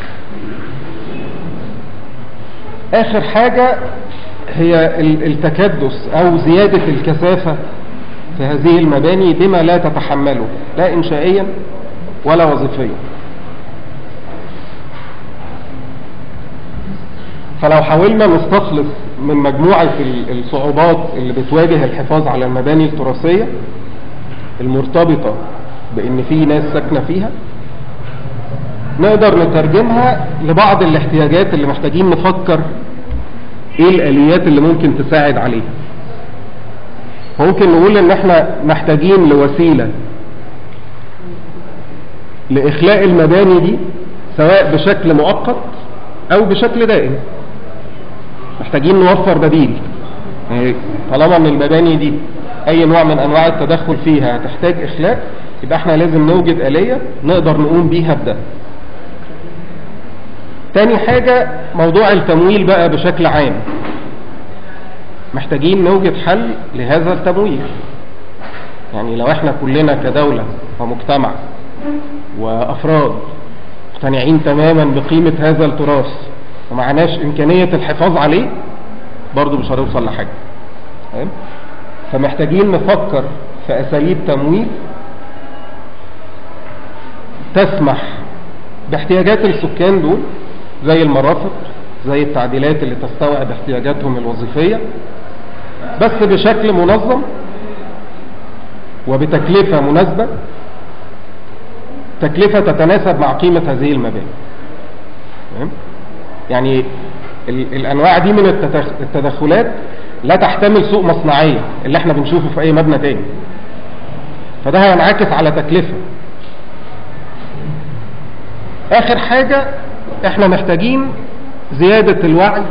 اخر حاجة هي ال- التكدس او زيادة الكثافة في هذه المباني بما لا تتحمله لا انشائيا ولا وظيفيا فلو حاولنا نستخلص من مجموعة ال- الصعوبات اللي بتواجه الحفاظ على المباني التراثية المرتبطة بان في ناس ساكنة فيها نقدر نترجمها لبعض الاحتياجات اللي محتاجين نفكر ايه الاليات اللي ممكن تساعد عليها ممكن نقول ان احنا محتاجين لوسيلة لاخلاء المباني دي سواء بشكل مؤقت او بشكل دائم محتاجين نوفر بديل يعني طالما ان المباني دي اي نوع من انواع التدخل فيها هتحتاج اخلاء يبقى احنا لازم نوجد آلية نقدر نقوم بيها بده تاني حاجة موضوع التمويل بقى بشكل عام محتاجين نوجد حل لهذا التمويل يعني لو احنا كلنا كدولة ومجتمع وافراد مقتنعين تماما بقيمة هذا التراث ومعناش امكانية الحفاظ عليه برضو مش هنوصل لحاجة تمام؟ فمحتاجين نفكر في اساليب تمويل تسمح باحتياجات السكان دول زي المرافق زي التعديلات اللي تستوعب احتياجاتهم الوظيفية بس بشكل منظم وبتكلفة مناسبة تكلفة تتناسب مع قيمة هذه المباني تمام؟ يعني ال- الأنواع دي من التدخ- التدخلات لا تحتمل سوق مصنعية اللي احنا بنشوفه في أي مبنى تاني فده هينعكس على تكلفة آخر حاجة احنا محتاجين زيادة الوعي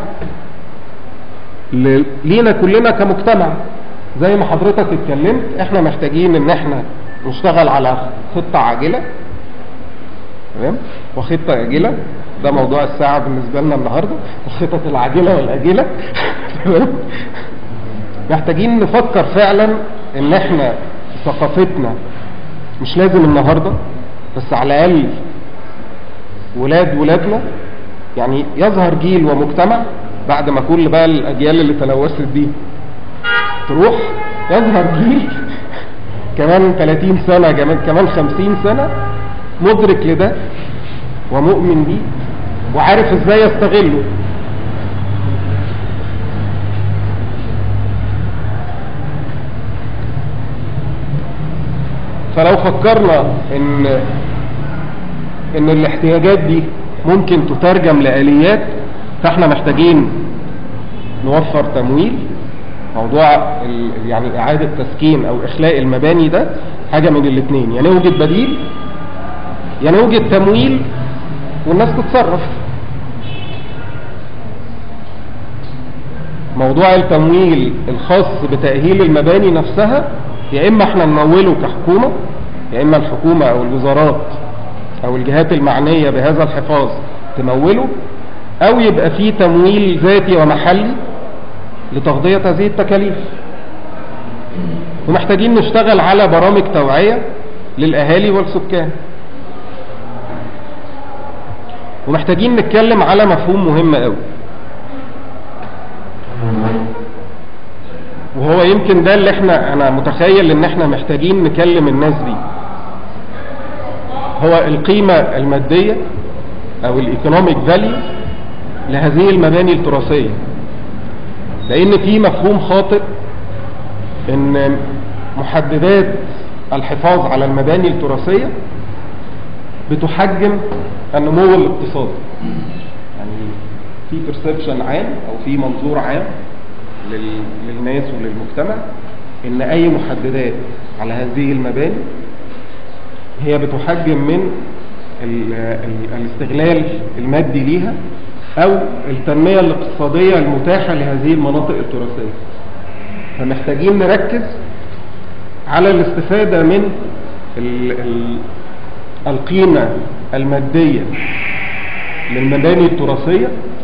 ل- لينا كلنا كمجتمع زي ما حضرتك اتكلمت احنا محتاجين ان احنا نشتغل على خطة عاجلة تمام وخطة آجلة ده موضوع الساعة بالنسبة لنا النهاردة الخطط العاجلة والآجلة تمام محتاجين نفكر فعلا ان احنا ثقافتنا مش لازم النهاردة بس على الأقل ولاد ولادنا يعني يظهر جيل ومجتمع بعد ما كل بقى الأجيال اللي تلوثت دي تروح يظهر جيل كمان 30 سنة كمان كمان 50 سنة مدرك لده ومؤمن بيه وعارف ازاي يستغله فلو فكرنا ان ان الاحتياجات دي ممكن تترجم لآليات فاحنا محتاجين نوفر تمويل موضوع ال- يعني إعادة تسكين أو إخلاء المباني ده حاجة من الاثنين يعني نوجد بديل يعني نوجد تمويل والناس تتصرف موضوع التمويل الخاص بتأهيل المباني نفسها يا إما احنا نموله كحكومة يا إما الحكومة أو الوزارات أو الجهات المعنية بهذا الحفاظ تموله أو يبقى فيه تمويل ذاتي ومحلي لتغطية هذه التكاليف ومحتاجين نشتغل على برامج توعية للأهالي والسكان ومحتاجين نتكلم على مفهوم مهم قوي وهو يمكن ده اللي احنا انا متخيل ان احنا محتاجين نكلم الناس بيه هو القيمة المادية او الايكونوميك فاليو لهذه المباني التراثية لان في مفهوم خاطئ ان محددات الحفاظ على المباني التراثية بتحجم النمو الاقتصادي يعني في perception عام او في منظور عام لل- للناس وللمجتمع ان اي محددات على هذه المباني هي بتحجم من ال- ال- الاستغلال المادي ليها او التنمية الاقتصادية المتاحة لهذه المناطق التراثية فمحتاجين نركز على الاستفادة من ال ال القيمة المادية للمباني التراثية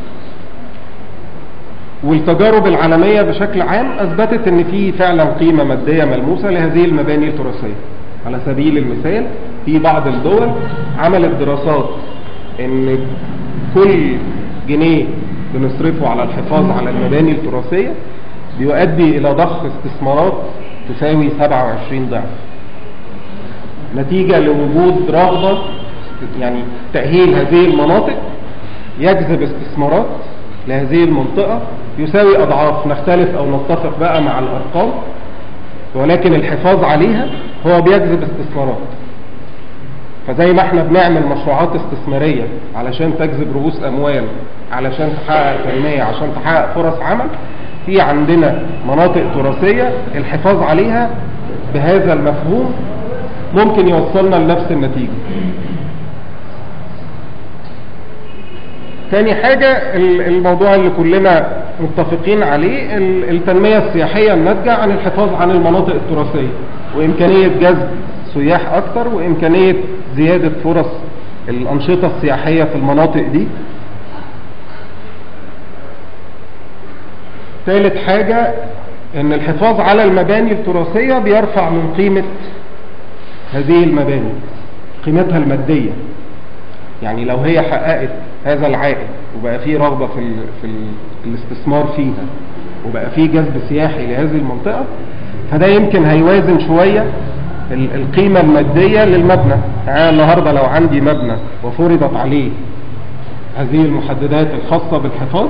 والتجارب العالمية بشكل عام أثبتت أن في فعلا قيمة مادية ملموسة لهذه المباني التراثية على سبيل المثال في بعض الدول عملت دراسات أن كل جنيه بنصرفه على الحفاظ على المباني التراثية بيؤدي إلى ضخ استثمارات تساوي 27 ضعف نتيجة لوجود رغبة يعني تأهيل هذه المناطق يجذب استثمارات لهذه المنطقة يساوي أضعاف نختلف أو نتفق بقى مع الأرقام ولكن الحفاظ عليها هو بيجذب استثمارات فزي ما احنا بنعمل مشروعات استثمارية علشان تجذب رؤوس أموال علشان تحقق تنمية عشان تحقق فرص عمل في عندنا مناطق تراثية الحفاظ عليها بهذا المفهوم ممكن يوصلنا لنفس النتيجة تاني حاجة ال- الموضوع اللي كلنا متفقين عليه ال- التنمية السياحية الناتجة عن الحفاظ عن المناطق التراثية وإمكانية جذب سياح أكتر وإمكانية زيادة فرص الأنشطة السياحية في المناطق دي ثالث حاجة ان الحفاظ على المباني التراثية بيرفع من قيمة هذه المباني قيمتها المادية يعني لو هي حققت هذا العائد وبقى فيه رغبة في, ال في ال الاستثمار فيها وبقى فيه جذب سياحي لهذه المنطقة فده يمكن هيوازن شوية ال- القيمة المادية للمبنى يعني أنا النهاردة لو عندي مبنى وفرضت عليه هذه المحددات الخاصة بالحفاظ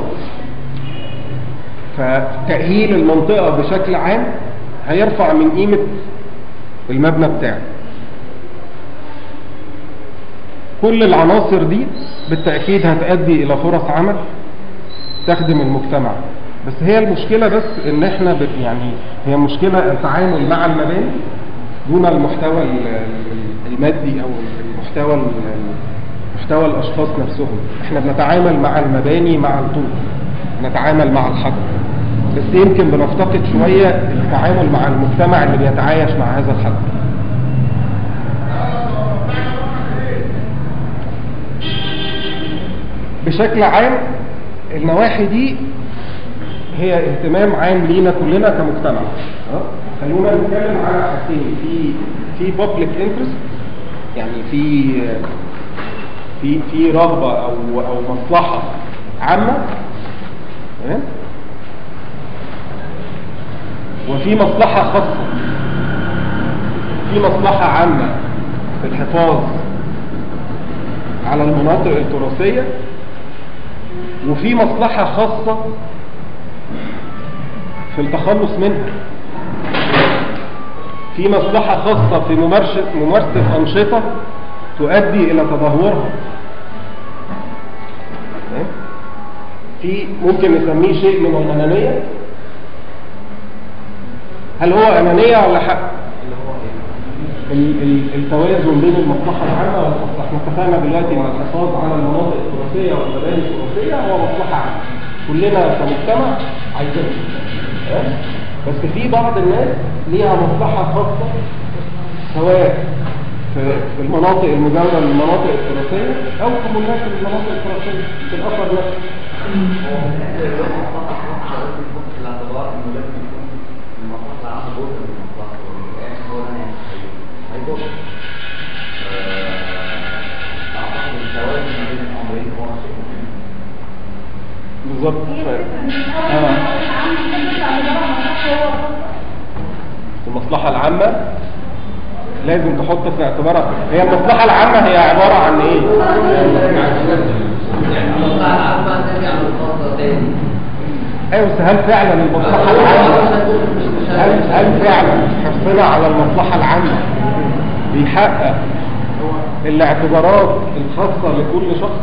فتأهيل المنطقة بشكل عام هيرفع من قيمة المبنى بتاعه كل العناصر دي بالتأكيد هتؤدي إلى فرص عمل تخدم المجتمع بس هي المشكلة بس إن إحنا بت يعني هي مشكلة التعامل مع المباني دون المحتوى ال- ال- المادي أو المحتوى ال- محتوى الأشخاص نفسهم إحنا بنتعامل مع المباني مع الطول نتعامل مع الحجر بس يمكن بنفتقد شوية التعامل مع المجتمع اللي بيتعايش مع هذا الحجر بشكل عام النواحي دي هي اهتمام عام لينا كلنا كمجتمع اه؟ خلونا نتكلم على حاجتين في في بابليك انترست يعني في في في رغبه او او مصلحه عامه تمام؟ وفي مصلحه خاصه في مصلحه عامه في الحفاظ على المناطق التراثيه وفي مصلحه خاصه في التخلص منها في مصلحة خاصة في ممارسة ممارسة أنشطة تؤدي إلى تدهورها تمام؟ في ممكن نسميه شيء من الأنانية هل هو أنانية ولا حق؟ ال- ال- التوازن بين المصلحة العامة والمصلحة احنا اتفقنا دلوقتي ان الحفاظ على المناطق التراثية والمباني التراثية هو مصلحة عامة كلنا كمجتمع عايزينها تمام؟ بس في بعض الناس ليها مصلحة خاصة سواء في في المناطق المجاورة للمناطق التراثية أو في مناطق المناطق التراثية في الأثر نفسه هو في الاخر الواحد فقط حضرتك يحط في الاعتبار انه لازم يكون المصلحه العامه جزء من المصلحه والآن هو ده هيضر اعتقد التوازن ما بين الامرين هو شيء مهم بالظبط ف... آه. المصلحة العامة لازم تحط في اعتبارك هي المصلحة العامة هي عبارة عن ايه؟ يعني المصلحة العامة ترجع للخاصة تاني ايوه بس هل فعلا المصلحة العامة هل هل فعلا حرصنا على المصلحة العامة بيحقق الاعتبارات الخاصة لكل شخص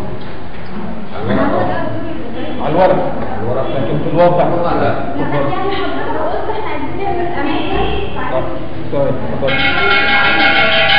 على الورق لكن في الواقع لا يعني حضرتك قلت احنا عايزين نعمل اماكن طيب اتفضل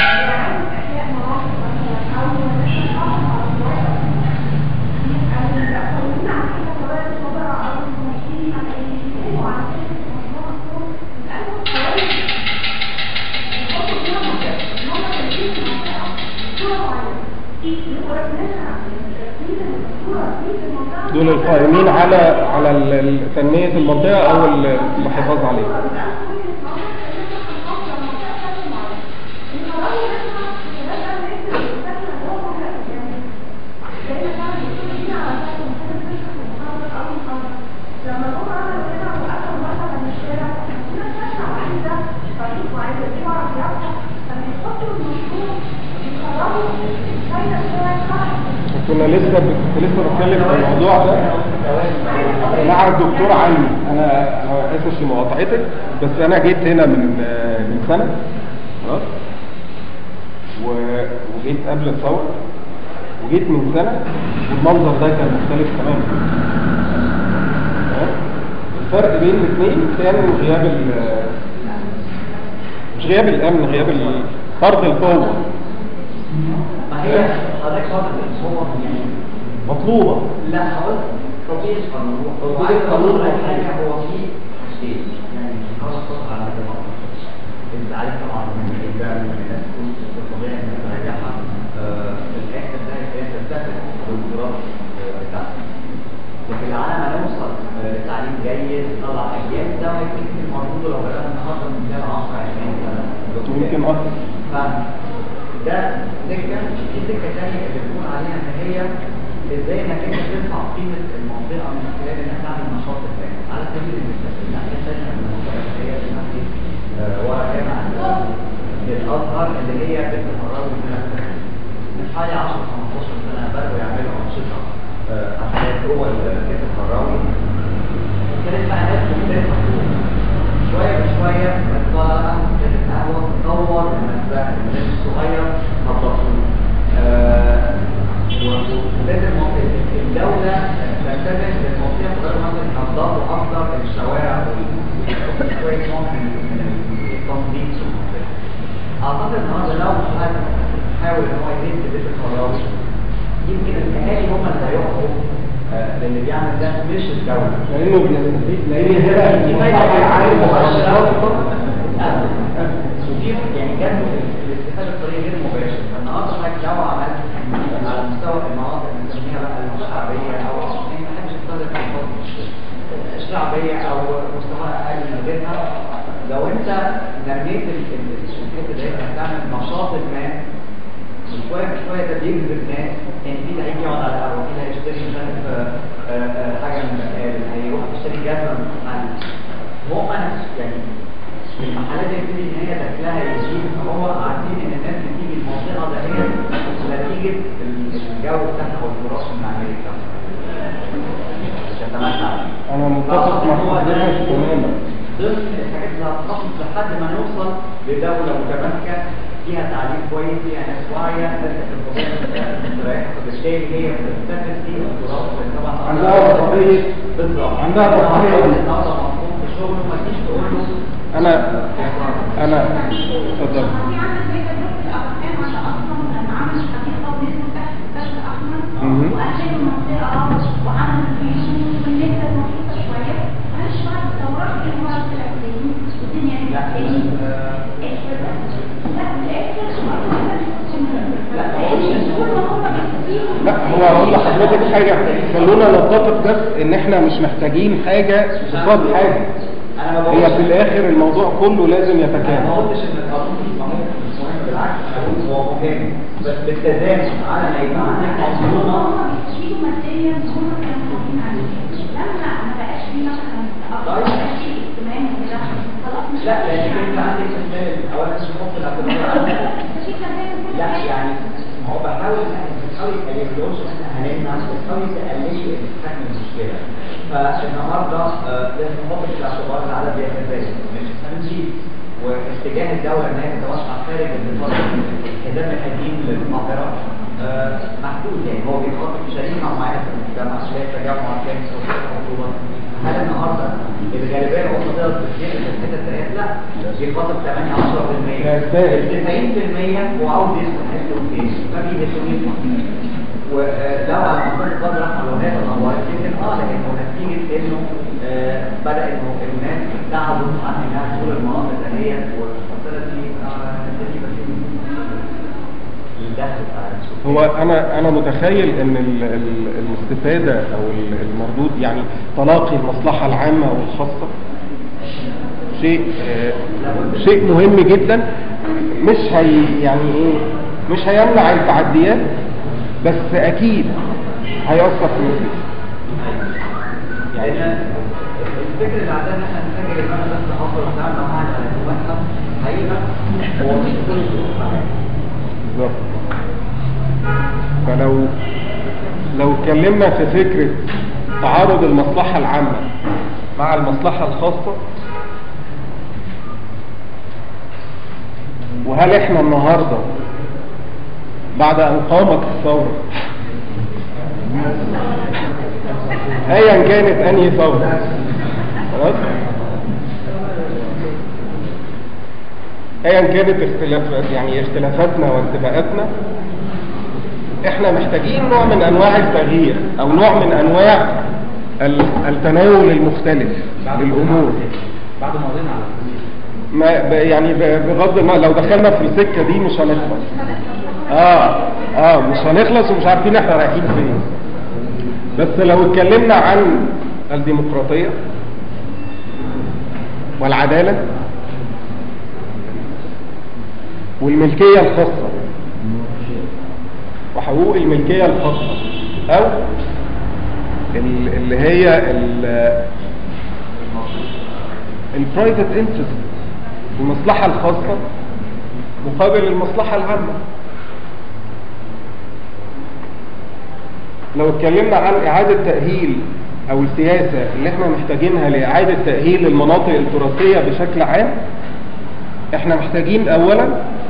دول القائمين على على ال- ال- تنمية المنطقة أو ال- الحفاظ عليها كنا لسه كنت لسه بتكلم في الموضوع ده مع الدكتور علي انا انا اسف في مقاطعتك بس انا جيت هنا من من سنه خلاص و- وجيت قبل الثوره وجيت من سنه والمنظر ده كان مختلف تماما تمام؟ الفرق بين الاثنين كان غياب ال- مش غياب الامن غياب ال- فرض القوه ما هي حضرتك برضه هو يعني مطلوبة لا هقول تطبيق القانون هو تطبيق عايز القانون اقول لك هو حاجه هو في شيء يعني هو الصوت على هذا الامر انت عارف طبعا ان ده من الناس تكون طبيعي انك تريحها آه، في الاخر ده هي تستفد بالدكتوراه آه، بتاعتك لكن على ما نوصل آه، لتعليم جيد نطلع اجيال ده هيكون المفروض لو بدانا النهارده من خلال 10 20 سنه يمكن أكتر فده سكة في سكة تانية اللي بنقول عليها ان هي ازاي انك انت ترفع قيمة المنطقة من خلال انك تعمل نشاط الثاني على سبيل المثال الناحية الثانية من المنطقة اللي هي في ناحية آه، ورا جامع الازهر اللي هي بنت الحرار والبنات من حوالي 10 15 سنة بدأوا يعملوا أنشطة آه، حفلات جوه بيت الحراوي كانت بقى ناس مختلفة شوية بشوية بتطلع كانت قهوة تطور المسبح الناس الصغير نظفوه ولازم الدولة تنتبه للمنطقة غير مثلا ينظفوا أكثر الشوارع ويحطوا شوية نوع من من التنظيف في المنطقة. أعتقد النهارده لو حد حاول إن هو يهد بيت الفراوي يمكن الأهالي هم اللي هيقفوا آه، للي بيعمل ده مش الدولة. لأنه بي- لأن هنا دي فايدة عالية مباشرة ودي يعني كان الاستفادة بطريقة غير مباشرة فالنهارده حضرتك لو عملت على مستوى المناطق اللي بنسميها بقى الشعبية أو يعني ما حدش يستخدم الألفاظ الشعبية أو مستوى أقل من غيرها لو أنت نميت ال- ال- الحتة دي إنك تعمل نشاط ما وشوية بشوية ده بيجذب ناس يعني في اللي هيجي يقعد على القهوة في اللي هيشتري مش عارف آه، آه، آه، حاجة من المقال هيروح يشتري جزمة من محل هم يعني المحلات اللي بتبتدي ان هي دخلها يزيد فهو عارفين ان الناس بتيجي المنطقة ده هي نتيجة الجو بتاعها والفرص المعماري بتاعها تتمتع أنا متفق مع حضرتك تماما ضمن الحاجات اللي هتخصص لحد ما نوصل لدولة متماسكة فيها تعليم كويس فيها ناس واعية ناس مستريحة فبالتالي هي بتستفد في التراث اللي طبعا عندها رفاهية بالظبط عندها رفاهية. النهارده مطلوب في شغله ما تجيش تقول له أنا أنا اتفضل في عندك بيت الركن الأقسام على أصلا عمل حديقة ونزلوا تحت البشر الأحمر مهم. وأهلوا المنطقة وعملوا بيوت والنسبة بسيطة شوية معلش بعد الثورات اللي هو طلع تاني والدنيا لا رجعت تاني آه، لا لا هو هقول لحضرتك حاجة خلونا نتفق بس ان احنا مش محتاجين حاجة قصاد حاجة انا ما هي بقولش في الاخر الموضوع كله لازم انا ما يتكامل قلتش ان القانون مش مهم مش مهم بالعكس انا بقول هو مهم بس بالتزامن على ما يبقى عندك منظومه هم بيستفيدوا ماديا هم كانوا موجودين عليه لما ما بقاش فيه مثلا أفكار، ما بقاش فيه اهتمام وكده خلاص مش لا لان انت عندك مثال اولا مش ممكن اعتبرها في كمان كل لا حاجة. يعني ما هو بحاول بتحاول تقلل بقولش ان احنا هنمنع بتحاول تقللي الحجم المشكله فالنهارده آه، لازم نحط في الاعتبار العدد يتزايد مش هنزيد واتجاه الدوله ان هي تتوسع خارج النطاق الحزام القديم للقاهره آه، محدود يعني هو بيخاطب شريحه معينه في المجتمع اللي هي التجمع الكامل والخطوبه هل النهارده الغالبيه الوسطيه بتتنقل في الحته ديت؟ لا بيخاطب 8 10% يا أستاذ. ال 90% هو عاوز يسمع حته فين ما بيهتمش يسمع ولو على مستوى القدر احنا لو هي تطورت يمكن اه لكن هو نتيجه انه آه، بدا انه الناس تعبوا عن انها تدخل المناطق دهيت والفتره دي آه، نتيجه للدخل بتاع السكان. هو انا انا متخيل ان ال- ال- الاستفادة او ال- المردود يعني تلاقي المصلحة العامة والخاصة شيء آه، شيء مهم جدا مش هي يعني ايه مش هيمنع التعديات بس اكيد هيأثر في النتيجة لان الفكر اللي عندنا ان احنا نفكر ان انا بس افضل اتعامل مع واحد على واحد حقيقه هو مش كل الظروف معايا بالظبط فلو لو اتكلمنا في فكرة تعارض المصلحة العامة مع المصلحة الخاصة وهل احنا النهاردة بعد ان قامت الثورة ايا كانت انهي ثورة خلاص ايا كانت اختلاف يعني اختلافاتنا وانتماءاتنا احنا محتاجين نوع من انواع التغيير او نوع من انواع ال- التناول المختلف للامور بعد ما قضينا على التمييز ما ب- يعني ب- بغض النظر لو دخلنا في السكه دي مش هنخلص اه اه مش هنخلص ومش عارفين احنا رايحين فين بس لو اتكلمنا عن الديمقراطيه والعداله والملكيه الخاصه وحقوق الملكيه الخاصه او ال- اللي هي البرايفت انترست المصلحه الخاصه مقابل المصلحه العامه لو اتكلمنا عن إعادة تأهيل أو السياسة اللي احنا محتاجينها لإعادة تأهيل المناطق التراثية بشكل عام احنا محتاجين أولا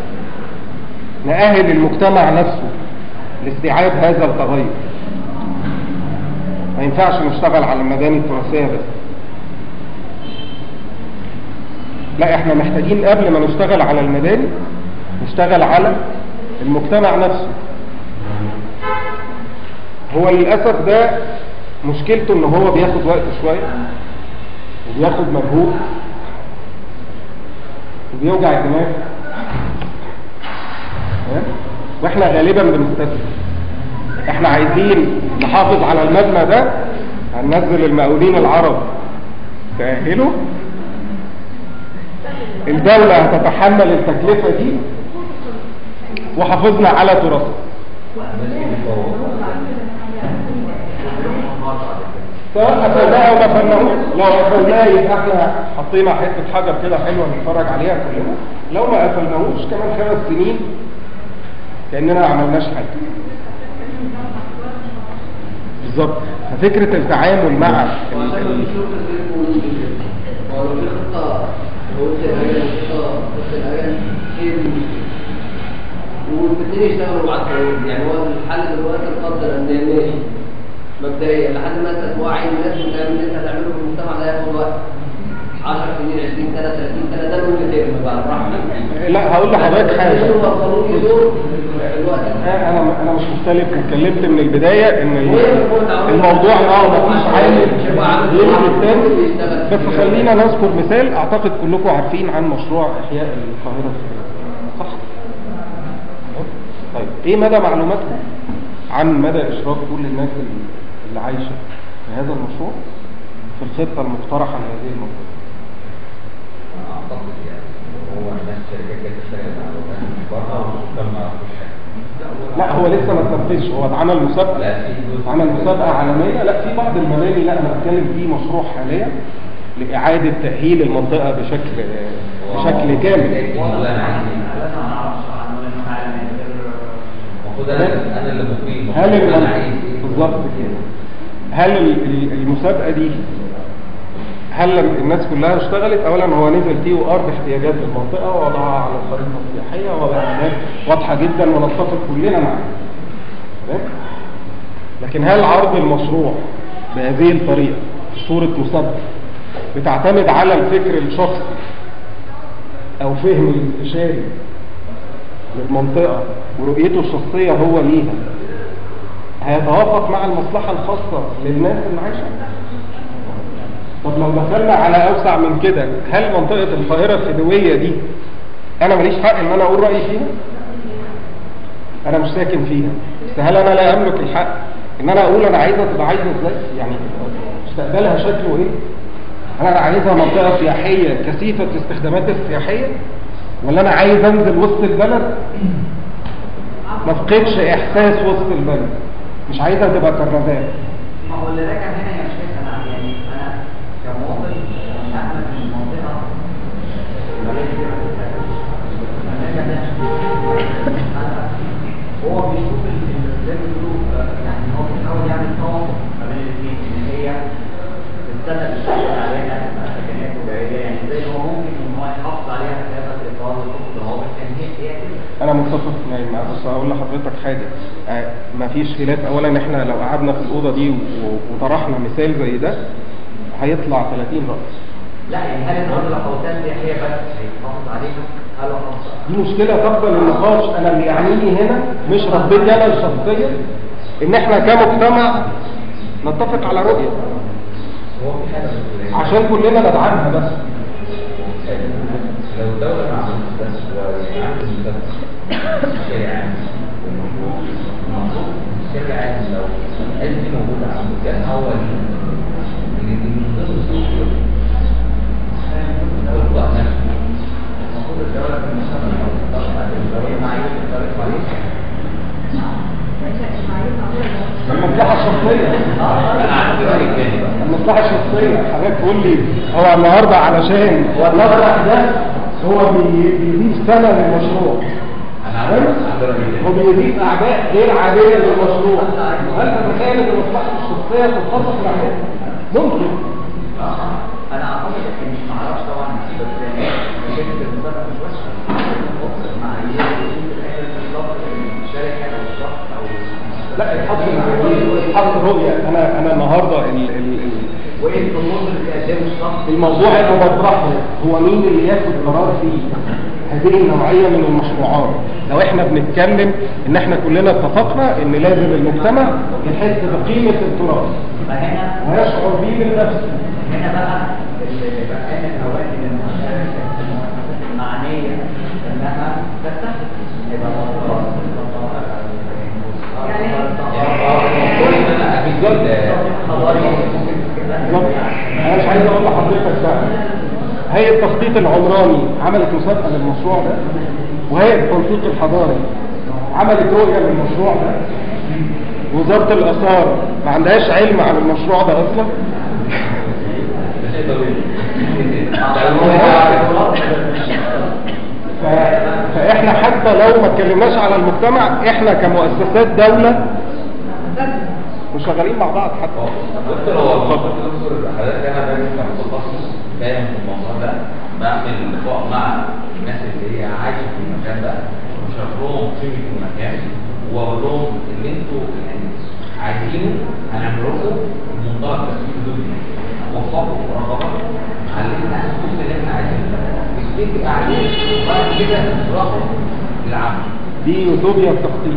نأهل المجتمع نفسه لاستيعاب هذا التغير ما ينفعش نشتغل على المباني التراثية بس لا احنا محتاجين قبل ما نشتغل على المباني نشتغل على المجتمع نفسه هو للأسف ده مشكلته ان هو بياخد وقت شوية وبياخد مجهود وبيوجع الدماغ ها؟ واحنا غالبا بنستسلم احنا عايزين نحافظ على المبنى ده هننزل المقاولين العرب تأهله الدولة هتتحمل التكلفة دي وحافظنا على تراثنا سواء قفلناه او ما قفلناهوش لو قفلناه يبقى احنا حطينا حته حجر كده حلوه نتفرج عليها كلنا لو ما قفلناهوش كمان خمس سنين كاننا ما عملناش حاجه بالظبط ففكره التعامل مع ال- ال- والاتنين يشتغلوا مع القانون يعني هو الحل دلوقتي القدر ان ماشي مبدئيا لحد ما انت توعي الناس وتعمل اللي انت هتعمله في المجتمع ده ياخد وقت 10 سنين 20 سنه 30 سنه ده من غير ما بقى براحتك لا هقول لحضرتك حاجه هو القانون يدور في الوقت ده انا انا مش مختلف واتكلمت من البدايه ان ال- الموضوع اه مفيش عامل يلغي التاني بس خلينا نذكر مثال اعتقد كلكم عارفين عن مشروع احياء القاهره السوريه صح طيب ايه مدى معلوماتكم عن مدى اشراك كل الناس اللي- اللي عايشه في هذا المشروع في الخطه المقترحه لهذه المنطقه اعتقد يعني هو الناس شركات جت اشتغلت على الوطن بره والسكان ما يعرفوش حاجه لا هو لسه ما اتنفذش هو اتعمل مسابقه لا في جزء عمل مسابقة عالمية لا في بعض المباني لا أنا بتكلم في مشروع حاليا لإعادة تأهيل المنطقة بشكل بشكل كامل والله انا عندي لازم ما نعرفش عنه لانه عالمي غير المفروض انا انا اللي مقيم هل المفروض الم- انا عايز ايه بالظبط كده هل ال- ال- المسابقة دي هل لم- الناس كلها اشتغلت اولا هو نزل تي او ار باحتياجات المنطقه ووضعها على الخريطه السياحيه وبيانات واضحه جدا ونتفق كلنا معاها تمام؟ لكن هل عرض المشروع بهذه الطريقه في صوره مسابقه بتعتمد على الفكر الشخصي او فهم الاستشاري للمنطقه ورؤيته الشخصيه هو ليها هيتوافق مع المصلحه الخاصه للناس اللي عايشه طب لو دخلنا على اوسع من كده هل منطقه القاهره الخديويه دي انا ماليش حق ان انا اقول رايي فيها انا مش ساكن فيها بس هل انا لا املك الحق ان انا اقول انا عايزها تبقى عايزه ازاي يعني مستقبلها شكله ايه هل انا عايزها منطقه سياحيه كثيفه الاستخدامات السياحيه ولا انا عايز انزل وسط البلد ما افقدش احساس وسط البلد مش عايزها تبقى كرنفال ما هو اللي راجع هنا يا شيخ انا يعني انا كمواطن مش هعمل في المنطقه هو بيشوف ال- ال- زي ما بيقولوا آه، يعني هو بيحاول يعمل توافق ما بين الاثنين ان هي تستند الشغل عليها تبقى سكنات تجاريه يعني زي ما هو ممكن ان هو يحافظ عليها في هذا الاطار ويحط ضوابط يعني هي هي كده انا متفق معاك معاك، بس هقول لحضرتك حاجه آه، مفيش خلاف اولا احنا لو قعدنا في الاوضه دي و- وطرحنا مثال زي ده هيطلع 30 راس لا يعني هل النهارده لو حوزات سياحيه بس هيتحافظ عليها؟ حلوة خالص دي مشكلة تقبل النقاش أنا اللي يعنيني هنا مش ربيتي أنا الشخصية إن إحنا كمجتمع نتفق على رؤية هو في حاجه بس عشان كلنا ندعمها بس لو الدولة مع المستشفى وعند المستشفى شارع عام والمفروض المفروض شارع عام لو قال دي موجودة عنده كان هو اللي دي من ضمن الصوت والله نفسه المفروض الدولة في المستقبل لو تطلع لو هي معايير تختلف عليها المصلحة الشخصية أنا عندي رأي تاني بقى المصلحة الشخصية حضرتك تقول لي هو النهاردة علشان المسرح ده هو بي- بيضيف سنة للمشروع أنا عندي عندي رأي هو تاني بيضيف أعباء غير عادية للمشروع هل تتخيل إن مصلحته الشخصية تتخصص الأعباء؟ ممكن انا اعتقد ان مش معرفش طبعا بس يعني فكره المسابقه مش وحشه معايير بالظبط الشركه او الشخص او لا الحط المعايير الحط رؤية أنا أنا النهاردة ال ال ال وايه الامور اللي بيقدمه الشخص الموضوع اللي بطرحه هو مين اللي ياخد قرار في هذه النوعية من المشروعات لو احنا بنتكلم ان احنا كلنا اتفقنا ان لازم المجتمع يحس بقيمة التراث فهنا ويشعر بيه من نفسه هنا بقى اللي بقى من اوقات المؤسسات المعنيه انها تفتح يبقى مؤسسات بالظبط انا مش عايز اقول لحضرتك بقى هيئة التخطيط العمراني عملت مسابقة للمشروع ده وهيئة التنسيق الحضاري عملت رؤية للمشروع ده وزارة الآثار ما عندهاش علم عن المشروع ده أصلا ف... فإحنا حتى لو ما اتكلمناش على المجتمع إحنا كمؤسسات دولة مش شغالين مع بعض حتى دكتور هو الخطر دكتور حضرتك انا باجي كمتخصص فاهم في الموضوع ده بعمل لقاء مع الناس اللي هي عايشه في المكان ده وشرح لهم قيمه المكان واقول لهم اللي انتوا يعني عايزينه هنعمل لكم المنطلق ده في الحدود دي وفقوا ورغبه علمنا كل اللي احنا عايزينه نتفق عليه وبعد كده نرغب العمل دي يوتوبيا التخطيط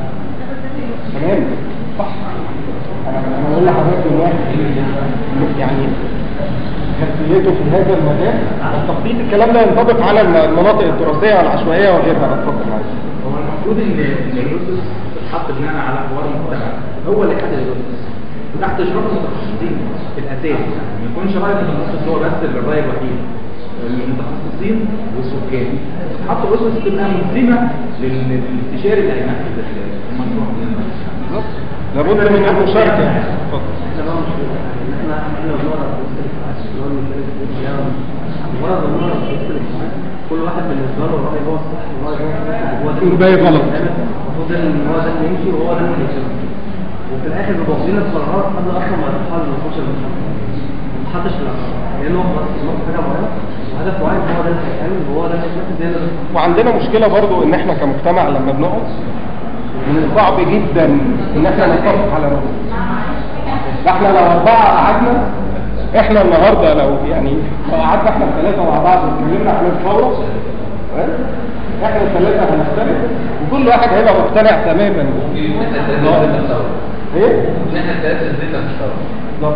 تمام صح انا انا بقول لحضرتك دلوقتي يعني خلفيته في هذا المجال التخطيط الكلام ده ينطبق على المناطق التراثيه والعشوائيه وغيرها اتفضل معاك هو المفروض ان ان الاسس تتحط بناء على حوار المجتمع هو اللي يحدد الاسس وتحت اشراف المتخصصين في الاساس يعني ما يكونش راي المتخصص هو بس اللي الراي الوحيد المتخصصين والسكان تحط اسس تبقى ملزمه لل- للاستشاري اللي هينفذ المشروع بالظبط لابد من المشاركه اتفضل احنا بقى مشكله ان احنا احنا بنقرا في وسط الاجتماعات اللي هو المثال الفلاني مجرد ما بنقرا في وسط الاجتماعات كل واحد بالنسبه له الراي هو الصح والراي هو الصح وهو ده والباقي غلط. المفروض ان هو ده اللي يمشي وهو ده اللي يمشي وفي الاخر بيبقى واخدين القرارات قبل اصلا ما يروحوا للنقاش المشروع ما تحطش في الأخر. لانه هو خلاص يطلق حاجه معينه وهدف معين هو ده اللي هيتعمل وهو ده اللي هيتنفذ زي ما وعندنا مشكله برضو ان احنا كمجتمع لما بنقعد من الصعب جدا ان احنا نتفق على رؤيه احنا لو اربعه قعدنا احنا النهارده لو يعني لو قعدنا احنا الثلاثه مع بعض واتكلمنا عن الثوره تمام؟ احنا الثلاثه هنختلف وكل واحد هيبقى مقتنع تماما ممكن مثلا ثلاثة زيت الثورة ايه؟ ان احنا ثلاثة زيت الثورة بالظبط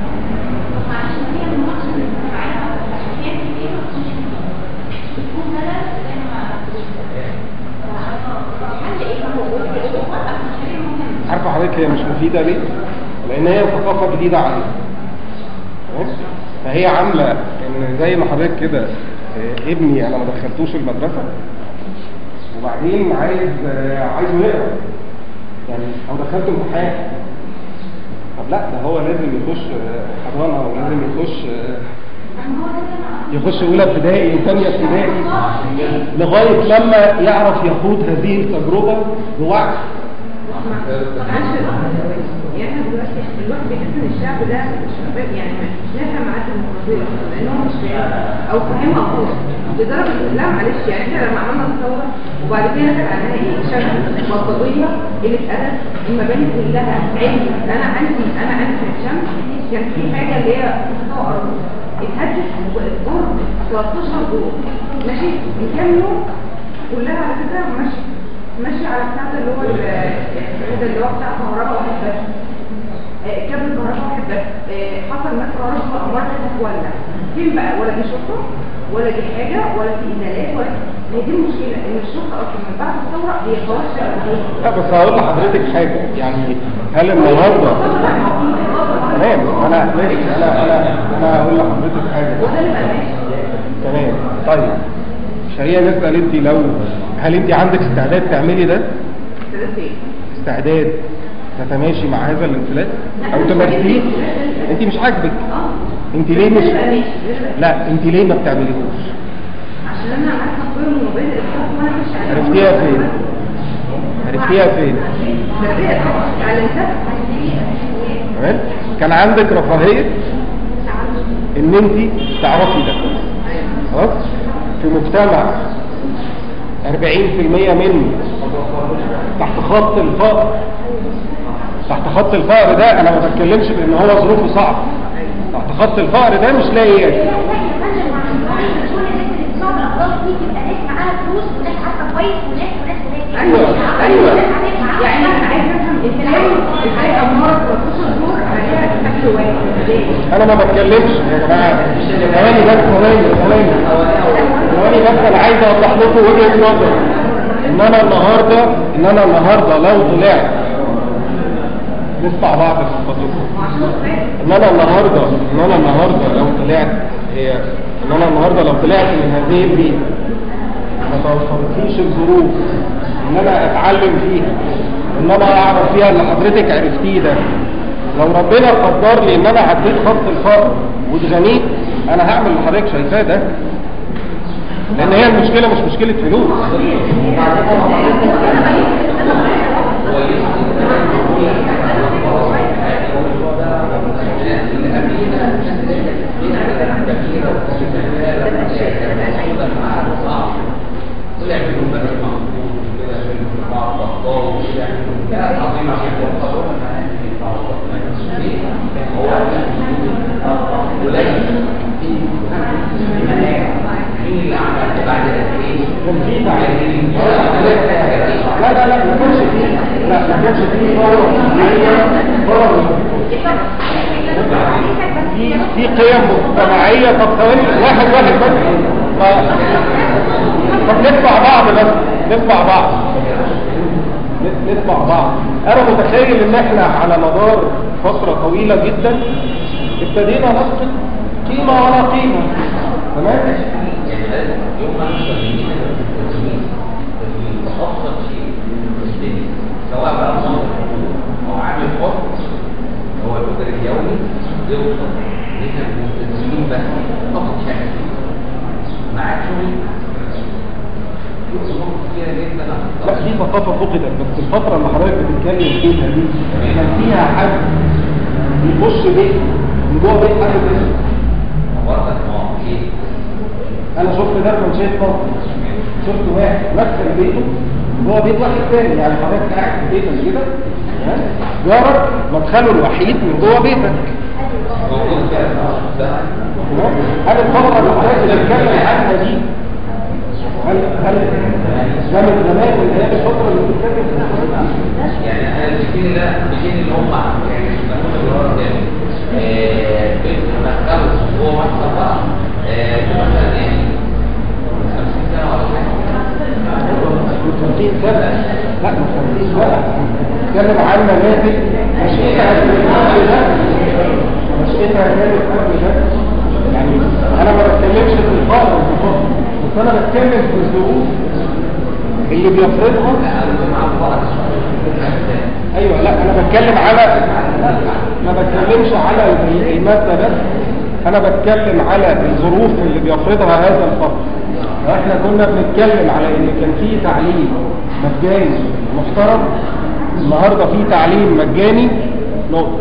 عشان هي المناقشه الاجتماعيه احيانا كتير ما تكونش بتكون بلد زي ما حل ايه هو عارفه حضرتك هي مش مفيده ليه؟ لان هي ثقافه جديده علينا تمام؟ فهي عامله ان زي ما حضرتك كده آه، ابني انا ما دخلتوش المدرسه وبعدين عايز آه، عايزه يقرا يعني او دخلته امتحان طب لا ده هو لازم يخش آه، حضانه ولازم يخش آه، يخش اولى ابتدائي وثانيه ابتدائي لغايه لما يعرف يخوض هذه التجربه بوعي معلش يعني احنا دلوقتي الواحد بيحس ان الشعب ده شباب يعني مش نافع معاه الديمقراطيه لان هو مش فاهم او فاهمها خالص لدرجه لا معلش يعني احنا لما عملنا الثوره وبعد كده كان عليها ايه شغل بلطجيه قله ادب المباني كلها علم انا عندي انا عندي في الشمس كان في حاجه اللي هي مستوى ارضي اتهدت الدور 13 دور ماشي يكملوا كلها على فكره ماشي ماشي على بتاع اللي هو ال- الحدود اللي هو بتاع كهرباء واحد بس آه، كابل كهرباء واحد بس آه، حصل ناس كهرباء امراض تتولى فين بقى ولا دي شرطه ولا دي حاجه ولا دي ازالات ولا هي دي المشكله ان الشرطه اصلا من بعد الثوره هي خلاص لا بس هقول لحضرتك حاجه يعني هل النهارده تمام انا ماشي انا انا انا هقول لحضرتك حاجه وده اللي بقى ماشي تمام طيب خلينا نسال انت لو هل انت عندك استعداد تعملي ده ثلاث ايه استعداد تتماشي مع هذا الانفلات او تمارسيه انت مش عاجبك اه انت ليه مش ده اللي بقى ماشي ده اللي بقى لا انت ليه ما بتعمليهوش عشان انا عارفه كل الموبايل اللي وانا مش عارفه عرفتيها فين عرفتيها فين اتعلمتها تمام كان عندك رفاهيه ان انت تعرفي ده خلاص في مجتمع 40% منه تحت خط الفقر تحت خط الفقر ده انا ما بتكلمش بان هو ظروفه صعبه تحت خط الفقر ده مش لاقي ياكل ايوه ايوه يعني انا عايز افهم ازاي ازاي اماره 13 دور عليها اكل واحد ازاي انا ما بتكلمش يا جماعه ثواني بس ثواني ثواني ثواني بس انا عايز اوضح لكم وجهه نظر ان انا النهارده ان انا النهارده لو طلعت نسمع بعض في الفضل ان انا النهارده ان انا النهارده لو طلعت هي ان انا النهارده لو طلعت من هذه البيئه ما توفرتليش الظروف ان انا اتعلم فيها ان انا اعرف فيها اللي حضرتك عرفتيه ده لو ربنا قدر لي ان انا عديت خط الفقر واتغنيت انا هعمل اللي حضرتك شايفاه ده لان هي المشكله مش مشكله فلوس طلع منهم بنات معقول كده منهم بعض اخطاء وكده كانت عظيمه جدا هو قليل مين اللي عمل بعد قد ايه؟ كان في تعليم لا لا لا ما كانش فيه لا ما كانش فيه ثوره دينيه ثوره في في قيم مجتمعيه طب ثواني واحد واحد بس ما- طب نسمع بعض بس نسمع بعض نس- نسمع بعض انا متخيل ان احنا على مدار فتره طويله جدا ابتدينا نفقد قيمه ولا قيمه تمام يعني لازم يوم ما نوصل لمين التسويق التسويق ابسط شيء في الدنيا سواء بقى موظف او عامل حر هو الفكر اليومي يوصل ان احنا ملتزمين بس ابسط حاجه معاك شغل في امور كتيره جدا لا في ثقافة فقدت بس الفترة اللي حضرتك بتتكلم فيها دي كان فيها حد يخش بيت من جوه بيت حد تاني برضك ما هو ايه انا شفت ده كان شايف مصر شفت واحد مدخل بيته جوه بيت واحد تاني يعني حضرتك قاعد في بيتك كده تمام؟ جارك مدخله الوحيد من جوه بيتك موجود كده ده تمام؟ هل الفترة اللي حضرتك بتتكلم عنها دي هل هل ده من زمان اللي هي الفترة اللي بتتكلم فيها يعني انا البكين ده البكين اللي هم يعني بيسموه الجرار ده بنت مدخله جوه مكتب بقى آه، مثلا يعني 50 سنه ولا حاجه 50 سنة لا مش 50 سنة نتكلم عن نماذج مشيتها في القبل ده مشيتها كانت قبل ده يعني انا ما بتكلمش في الفقر والفقر بس انا بتكلم في الظروف اللي بيفرضها ايوه لا انا بتكلم على ما بتكلمش على ال- المادة بس انا بتكلم على الظروف اللي بيفرضها هذا الفقر احنا كنا بنتكلم على ان كان في تعليم مجاني محترم النهارده في تعليم مجاني نقطة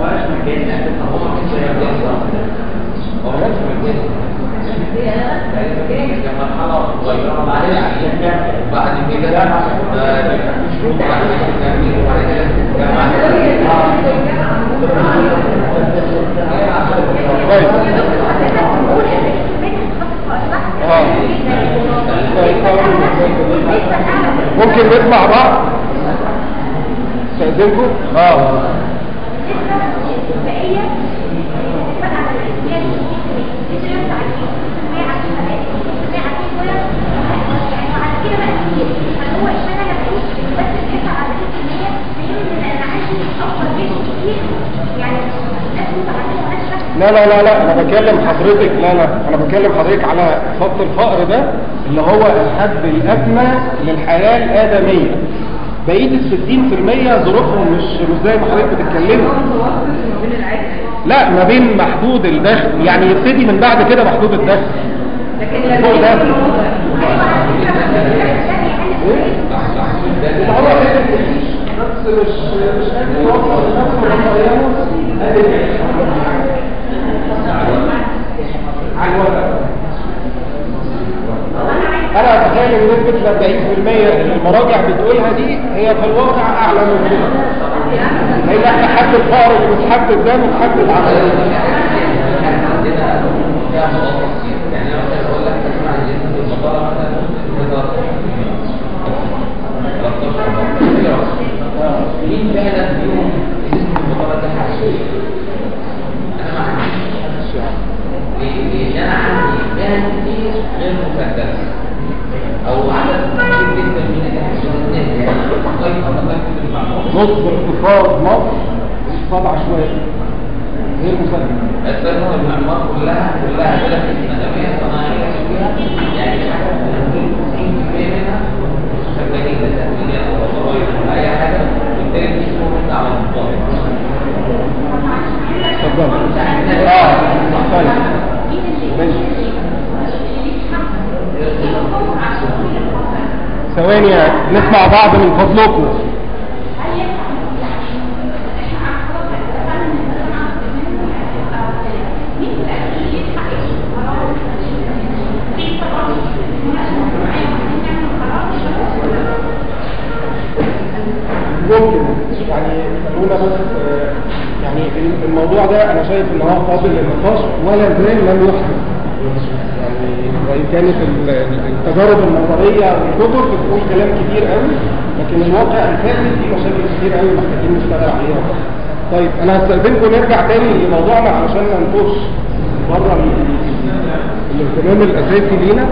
مرحله صغيره بعد كده آه، بيبقى في شروط بعد كده تكميل وبعد كده جامعه كويس ممكن نسمع بعض استاذنكم اه البقية بقى على الاسئله دي مش ينفع عليه على البقية عليه دول يعني وعلى كده بقى كتير فهو اشتغل بقول بس بينفع على الاسئله في حين ان انا عندي اكبر منه كتير يعني ناس متعلمه وناس فاهمه لا لا لا لا انا بكلم حضرتك لا لا انا بكلم حضرتك على خط الفقر ده اللي هو الحد الادنى للحياه الادميه بقيه ال 60% ظروفهم مش مش زي ما حضرتك بتتكلمي هو متوسط ما بين العادي لا ما بين محدود الدخل يعني يبتدي من بعد كده محدود الدخل لكن لا فوق ده. بين الوضع بس مش مش قادر يوصل لنفسه على الورق انا اتخيل ان نسبه ال 40% اللي المراجع بتقولها دي هي في الواقع اعلى من كده هي احنا حد الفقر اللي بتحدد ده بتحدد عمليه عندنا فيها مواقف كتير يعني انا مثلا اقول لك اسمع نسبه البطاله مثلا مين فعلا فيهم نسبه البطاله دي حقيقيه؟ انا ما عنديش ليه؟ لان انا عندي مهن كتير غير مسجله او عدد كبير جدا من الناس طيب انا طيب المعلومات نص اقتصاد مصر اقتصاد عشوائي غير مسجل أسباب المعمار كلها كلها بلا خدمية صناعية فيها يعني حاجة من 90% منها شغالين لتأمين أو ضرائب أو أي حاجة بالتالي مش مهم على المطالب اتفضل اه طيب ماشي ثواني نسمع بعض من فضلكم ممكن يعني خلونا بس آه، يعني الموضوع ده انا شايف ان هو قابل للنقاش ولا زال لم يحدث يعني وان كانت ال- ال- التجارب النظريه والكتب بتقول كلام كتير قوي لكن الواقع الفعلي فيه مشاكل كتير قوي محتاجين نشتغل عليها طيب انا هستاذنكم نرجع تاني لموضوعنا علشان ما نخش بره ال- الاهتمام الاساسي لينا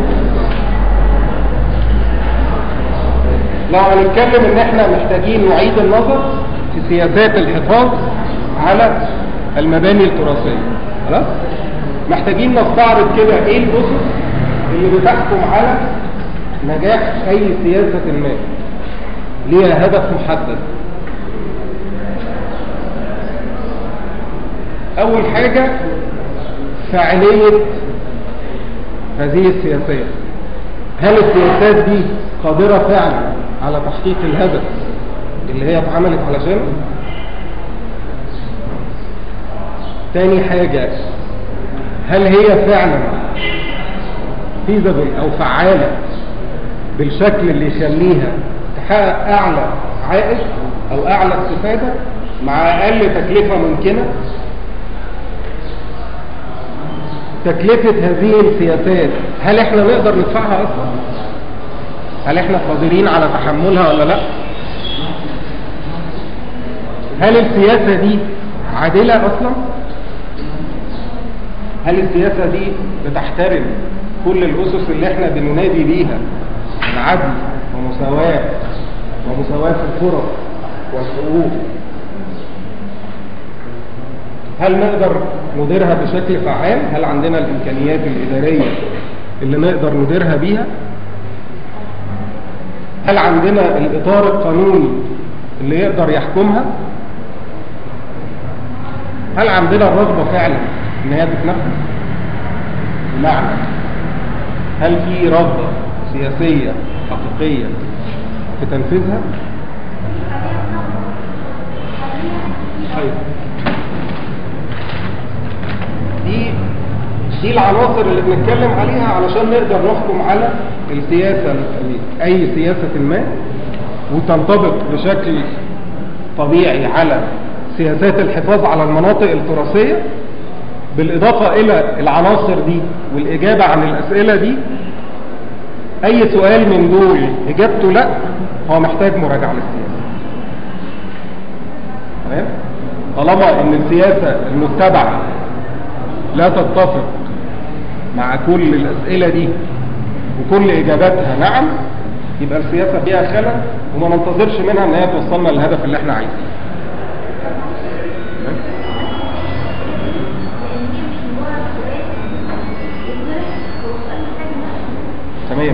لو هنتكلم ان احنا محتاجين نعيد النظر في سياسات الحفاظ على المباني التراثية خلاص محتاجين نستعرض كده ايه الاسس اللي بتحكم على نجاح اي سياسة ما ليها هدف محدد اول حاجة فاعلية هذه السياسات هل السياسات دي قادرة فعلا على تحقيق الهدف اللي هي اتعملت علشانه تاني حاجة هل هي فعلا feasible او فعالة بالشكل اللي يخليها تحقق اعلى عائد او اعلى استفادة مع اقل تكلفة ممكنة تكلفة هذه السياسات هل احنا نقدر ندفعها اصلا هل احنا قادرين على تحملها ولا لا هل السياسة دي عادلة اصلا هل السياسة دي بتحترم كل الاسس اللي احنا بننادي بيها العدل ومساواة ومساواة في الفرص والحقوق هل نقدر نديرها بشكل فعال هل عندنا الامكانيات الاداريه اللي نقدر نديرها بيها هل عندنا الاطار القانوني اللي يقدر يحكمها هل عندنا الرغبه فعلا ان هي تتنفذ بمعنى هل في رغبه سياسيه حقيقيه في تنفيذها طيب دي دي العناصر اللي بنتكلم عليها علشان نقدر نحكم على السياسة ال- أي سياسة ما وتنطبق بشكل طبيعي على سياسات الحفاظ على المناطق التراثية بالإضافة إلى العناصر دي والإجابة عن الأسئلة دي اي سؤال من دول اجابته لا هو محتاج مراجعه للسياسه تمام طالما ان السياسه المتبعه لا تتفق مع كل الاسئله دي وكل اجاباتها نعم يبقى السياسه فيها خلل وما ننتظرش منها ان هي توصلنا للهدف اللي احنا عايزينه تمام؟ تمام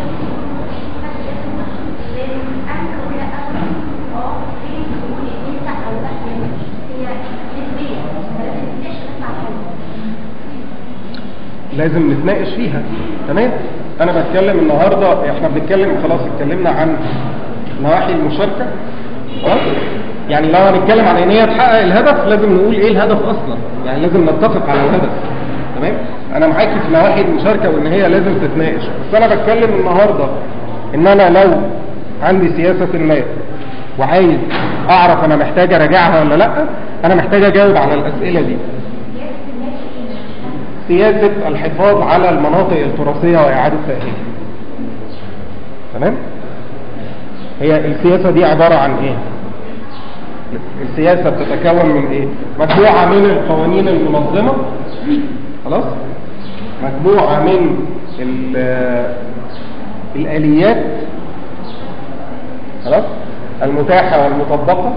لازم نتناقش فيها تمام انا بتكلم النهارده احنا بنتكلم خلاص اتكلمنا عن نواحي المشاركه خلاص يعني لو هنتكلم عن ان هي تحقق الهدف لازم نقول ايه الهدف اصلا يعني لازم نتفق على الهدف تمام انا معاكي في نواحي المشاركه وان هي لازم تتناقش بس انا بتكلم النهارده ان انا لو عندي سياسه ما وعايز اعرف انا محتاج اراجعها ولا لا انا محتاج اجاوب على الاسئله دي سياسة الحفاظ على المناطق التراثية وإعادة تأهيلها تمام؟ هي السياسة دي عبارة عن إيه؟ السياسة بتتكون من إيه؟ مجموعة من القوانين المنظمة خلاص؟ مجموعة من ال- الآليات خلاص؟ المتاحة والمطبقة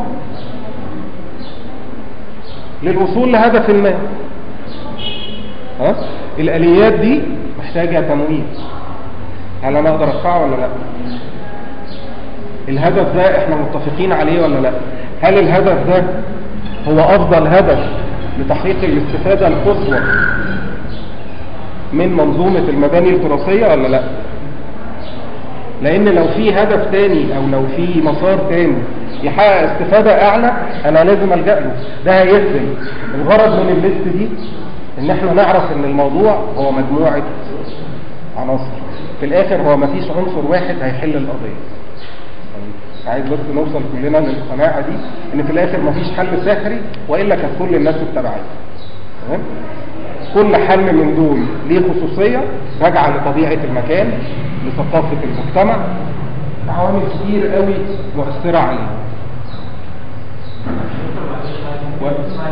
للوصول لهدف ما خلاص الاليات دي محتاجه تمويل هل انا اقدر ادفعه ولا لا الهدف ده احنا متفقين عليه ولا لا هل الهدف ده هو افضل هدف لتحقيق الاستفاده القصوى من منظومه المباني التراثيه ولا لا لان لو في هدف تاني او لو في مسار تاني يحقق استفاده اعلى انا لازم الجا له ده هيخدم الغرض من الليست دي ان احنا نعرف ان الموضوع هو مجموعة عناصر في الاخر هو مفيش عنصر واحد هيحل القضية يعني عايز بس نوصل كلنا للقناعة دي ان في الاخر مفيش حل سحري والا كانت كل الناس اتبعت تمام كل حل من دول ليه خصوصية راجعة لطبيعة المكان لثقافة المجتمع عوامل كتير قوي مؤثرة عليه و...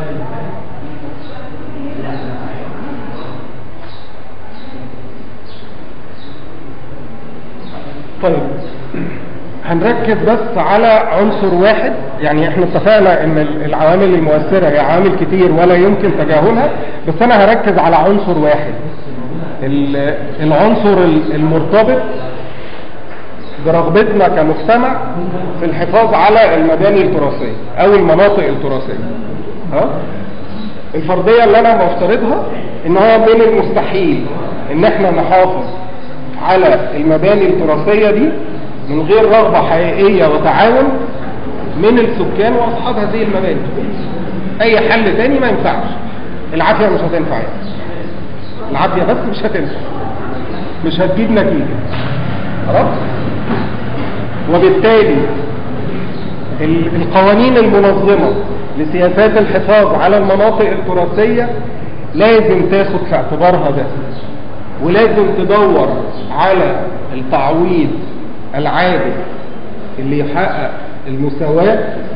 طيب هنركز بس على عنصر واحد يعني احنا اتفقنا ان العوامل المؤثرة هي عوامل كتير ولا يمكن تجاهلها بس انا هركز على عنصر واحد ال- العنصر المرتبط برغبتنا كمجتمع في الحفاظ على المباني التراثية او المناطق التراثية ها؟ الفرضية اللي انا بفترضها ان هو من المستحيل ان احنا نحافظ على المباني التراثية دي من غير رغبة حقيقية وتعاون من السكان واصحاب هذه المباني اي حل تاني ما ينفعش العافية مش هتنفع يعني. العافية بس مش هتنفع مش هتجيب نتيجة خلاص وبالتالي ال- القوانين المنظمة لسياسات الحفاظ على المناطق التراثية لازم تاخد في اعتبارها ده ولازم تدور على التعويض العادل اللي يحقق المساواة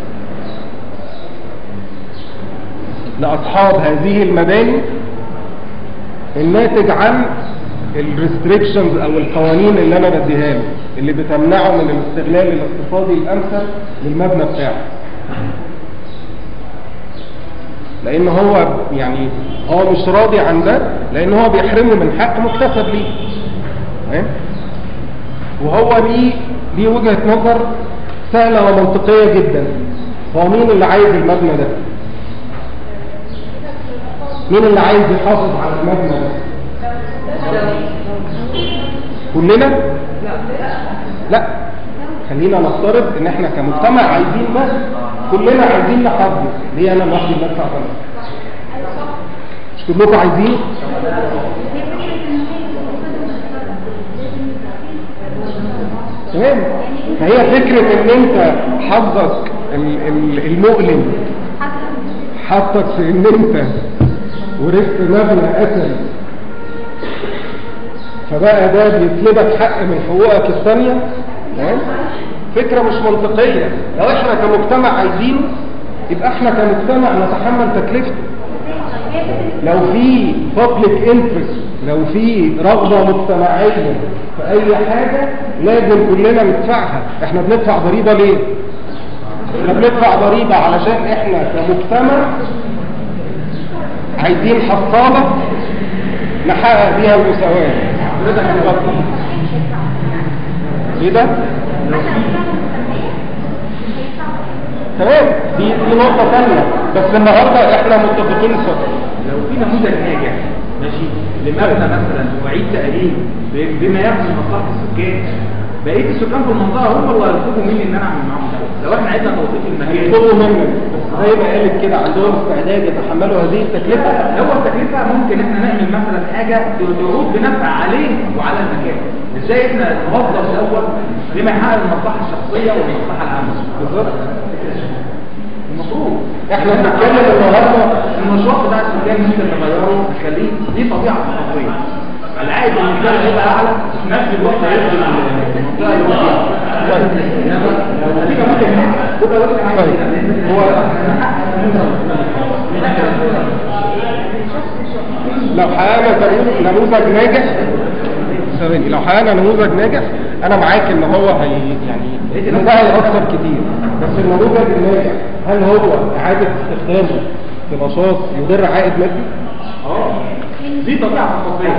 لأصحاب هذه المباني الناتج عن الريستريكشنز او القوانين اللي انا بديها له اللي بتمنعه من الاستغلال الاقتصادي الامثل للمبنى بتاعه لان هو يعني هو مش راضي عن ده لان هو بيحرمه من حق مكتسب ليه تمام؟ وهو ليه ليه وجهة نظر سهلة ومنطقية جدا هو مين اللي عايز المبنى ده مين اللي عايز يحافظ على المبنى ده كلنا لا خلينا نفترض ان احنا كمجتمع عايزين ده كلنا عايزين نحافظ ليه انا لوحدي اللي ادفع ثمن مش كلكم عايزين تمام فهي فكرة ان انت حظك ال- ال- المؤلم حطك في ان انت ورثت مبنى اثري فبقى ده بيسلبك حق من حقوقك الثانيه تمام فكره مش منطقيه لو احنا كمجتمع عايزينه يبقى احنا كمجتمع نتحمل تكلفته لو في public interest لو في رغبة مجتمعية في أي حاجة لازم كلنا ندفعها احنا بندفع ضريبة ليه؟ احنا بندفع ضريبة علشان احنا كمجتمع عايزين حصالة نحقق بيها المساواة حضرتك اتفضل. ايه ده؟ تمام دي دي نقطة ثانية بس النهاردة احنا متفقين سوا لو في نموذج ناجح ماشي لمبنى مثلا وعيد تأهيل ب- بما يخدم مصلحة السكان بقية السكان في المنطقة هم اللي هيطلبوا مني ان انا اعمل معاهم ده لو احنا عايزين توظيف المكان يطلبوا منك بس زي ما قالت كده عندهم استعداد يتحملوا هذه التكلفة هو التكلفة ممكن احنا نعمل مثلا حاجة تعود بنفع عليه وعلى المكان ازاي احنا نوظف الاول بما يحقق المصلحة الشخصية والمصلحة العامة بالظبط المفروض احنا بنتكلم النهارده المشروع بتاع السكان ممكن نغيره نخليه دي طبيعه ثقافيه العائد بالنسبه له هيبقى اعلى في نفس الوقت هيخدم المنطقه اللي هو فيها انما لو في نموذج ناجح يبقى الراجل عايز طيب كده. هو لو حققنا نموذج- نموذج ناجح ثواني لو حققنا نموذج ناجح انا معاك ان هو هي يعني ان ده هيأثر كتير بس النموذج الناجح هل هو اعادة استخدامه في نشاط يدر عائد مادي؟ اه دي طبيعه ثقافيه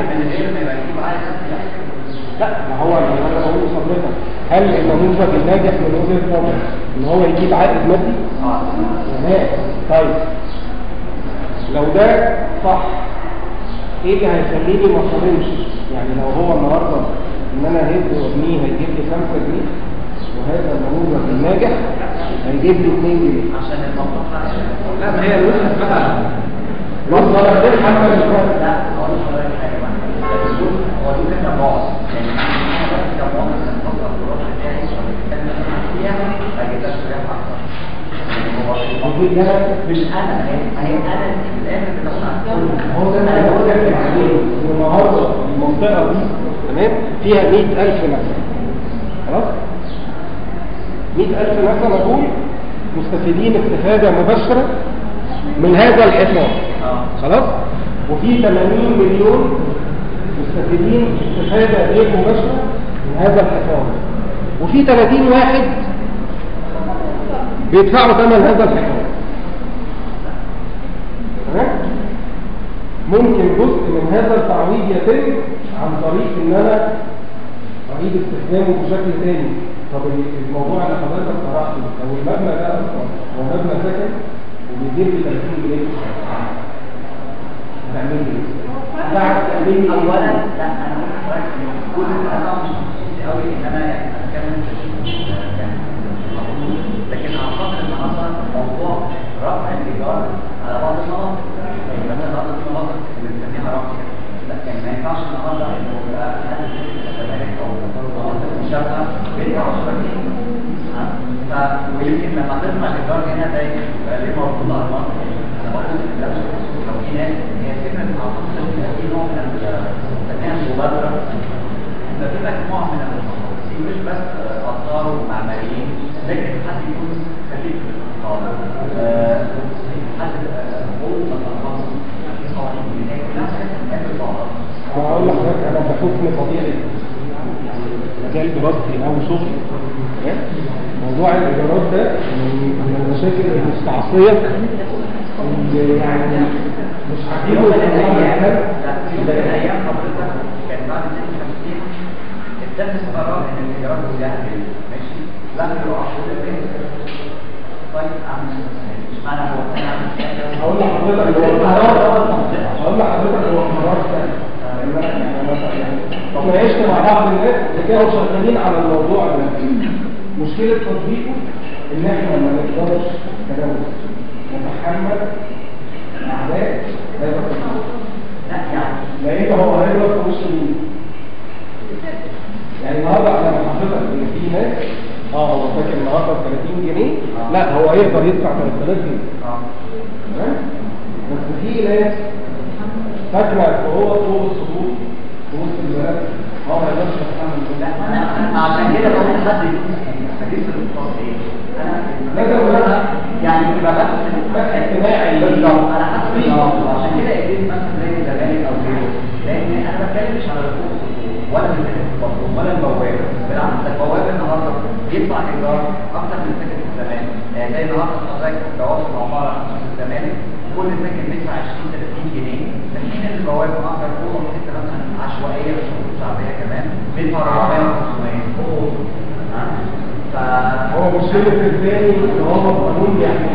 لا ما هو اللي انا بقول لحضرتك هل النموذج الناجح من وجهة نظرك ان هو يجيب عائد مادي؟ تمام طيب لو ده صح ايه اللي هيخليني ما اقارنش؟ يعني لو هو النهارده ان انا هد وابنيه هيجيب لي 5 جنيه وهذا النموذج الناجح هيجيب لي 2 جنيه عشان الموضوع لا ما هي الوجهه مثلا مصدر غير حتى الفرق لا هو مش هقول لك حاجه بقى الاسلوب هو له كذا بعد يعني انا بس كمواطن من فتره الدراسه بتاعي وبتكلم فيها ما جبتش فيها اكتر يعني هو المفروض ده مش انا ما هي انا دي في الاخر بتاخد على هو ده اللي بقول لك عليه والنهارده المنطقه دي تمام فيها 100000 نسمه خلاص 100000 نسمه دول مستفيدين استفاده مباشره من هذا الحصار خلاص وفي 80 مليون مستفيدين استفاده غير مباشره من هذا الحصار وفي 30 واحد بيدفعوا ثمن هذا الحصار تمام ممكن جزء من هذا التعويض يتم عن طريق ان انا اعيد استخدامه بشكل تاني طب الموضوع اللي حضرتك طرحته لو المبنى ده اصلا هو مبنى سكن وبيجيب لي 30 جنيه في الشهر هتعمل لي ايه؟ بعد تعمل لي ايه؟ اولا لا انا ممكن أقولك إن كل انا مش مخصوص قوي ان انا يعني اتكلم في يعني المفروض لكن اعتقد ان مثلا موضوع رفع الايجار على بعض المناطق يعني مثلا بعض المناطق اللي بنسميها رفع لا يعني ما ينفعش النهارده انه يبقى حد في الزمالك او مناطق الشارقه بيدفع 10 جنيه ها؟ ف ويمكن لما تسمع الايجار هنا ده يبقى ليه موجود على المنطق انا بقول لا لو في ناس هي فكره اعتقد ان في نوع من التنميه المبادره ان في مجموعه من المتخصصين مش بس اثار ومعماريين لكن حد يكون خليج في الاقتصاد آه، حد آه، هو متخصص في صواني بناء كلها حاجات بتقابل بعض انا هقول لحضرتك انا بحكم طبيعي مجال دراستي او شغلي تمام؟ موضوع الايجارات ده من من المشاكل المستعصيه اللي يعني مش في يوم هتجيبه من في الايام الحل. لا في يوم من الايام حضرتك كان بعد 52 اتخذ قرار ان الايجارات كلها كده ماشي لا يروح طيب اعمل مش معنى هو انا هقول لحضرتك هو قرار هقول لحضرتك هو قرار ثاني طب ما عشت مع بعض الناس اللي كانوا شغالين على الموضوع ده مشكلة تطبيقه ان احنا ما نقدرش كدولة نتحمل اعباء هذا التطبيق لا يعني لان هو هيغلط في وش مين؟ يعني النهارده احنا حضرتك ان في ناس اه هو فاكر النهارده ب 30 جنيه لا هو يقدر يدفع 3000 جنيه اه تمام بس في ناس ساكنه في هو طول السطوح في وسط البلد هو ما يقدرش يتحمل لا انا عشان كده بقول حد يستفيد من الاقتصاد ايه انا لازم انا يعني يبقى بس اجتماعي. بالظبط انا حاسس بالظبط عشان كده اديت مثلا زي الزمالك او غيره لان انا بتكلم مش على الركوب ولا من البطل ولا البوابه بالعكس ده البوابه النهارده بيدفع ايجار اكتر من سكن الزمالك يعني زي النهارده حضرتك تواصل مع بعض في الزمالك كل سكن بيدفع 20 30 جنيه في حين ان البوابه اكتر اوضه حته مثلا عشوائيه مش موجود شعبيه كمان بيدفع 400 500 ها ف هو مشكلة الثاني ان هو القانون يعني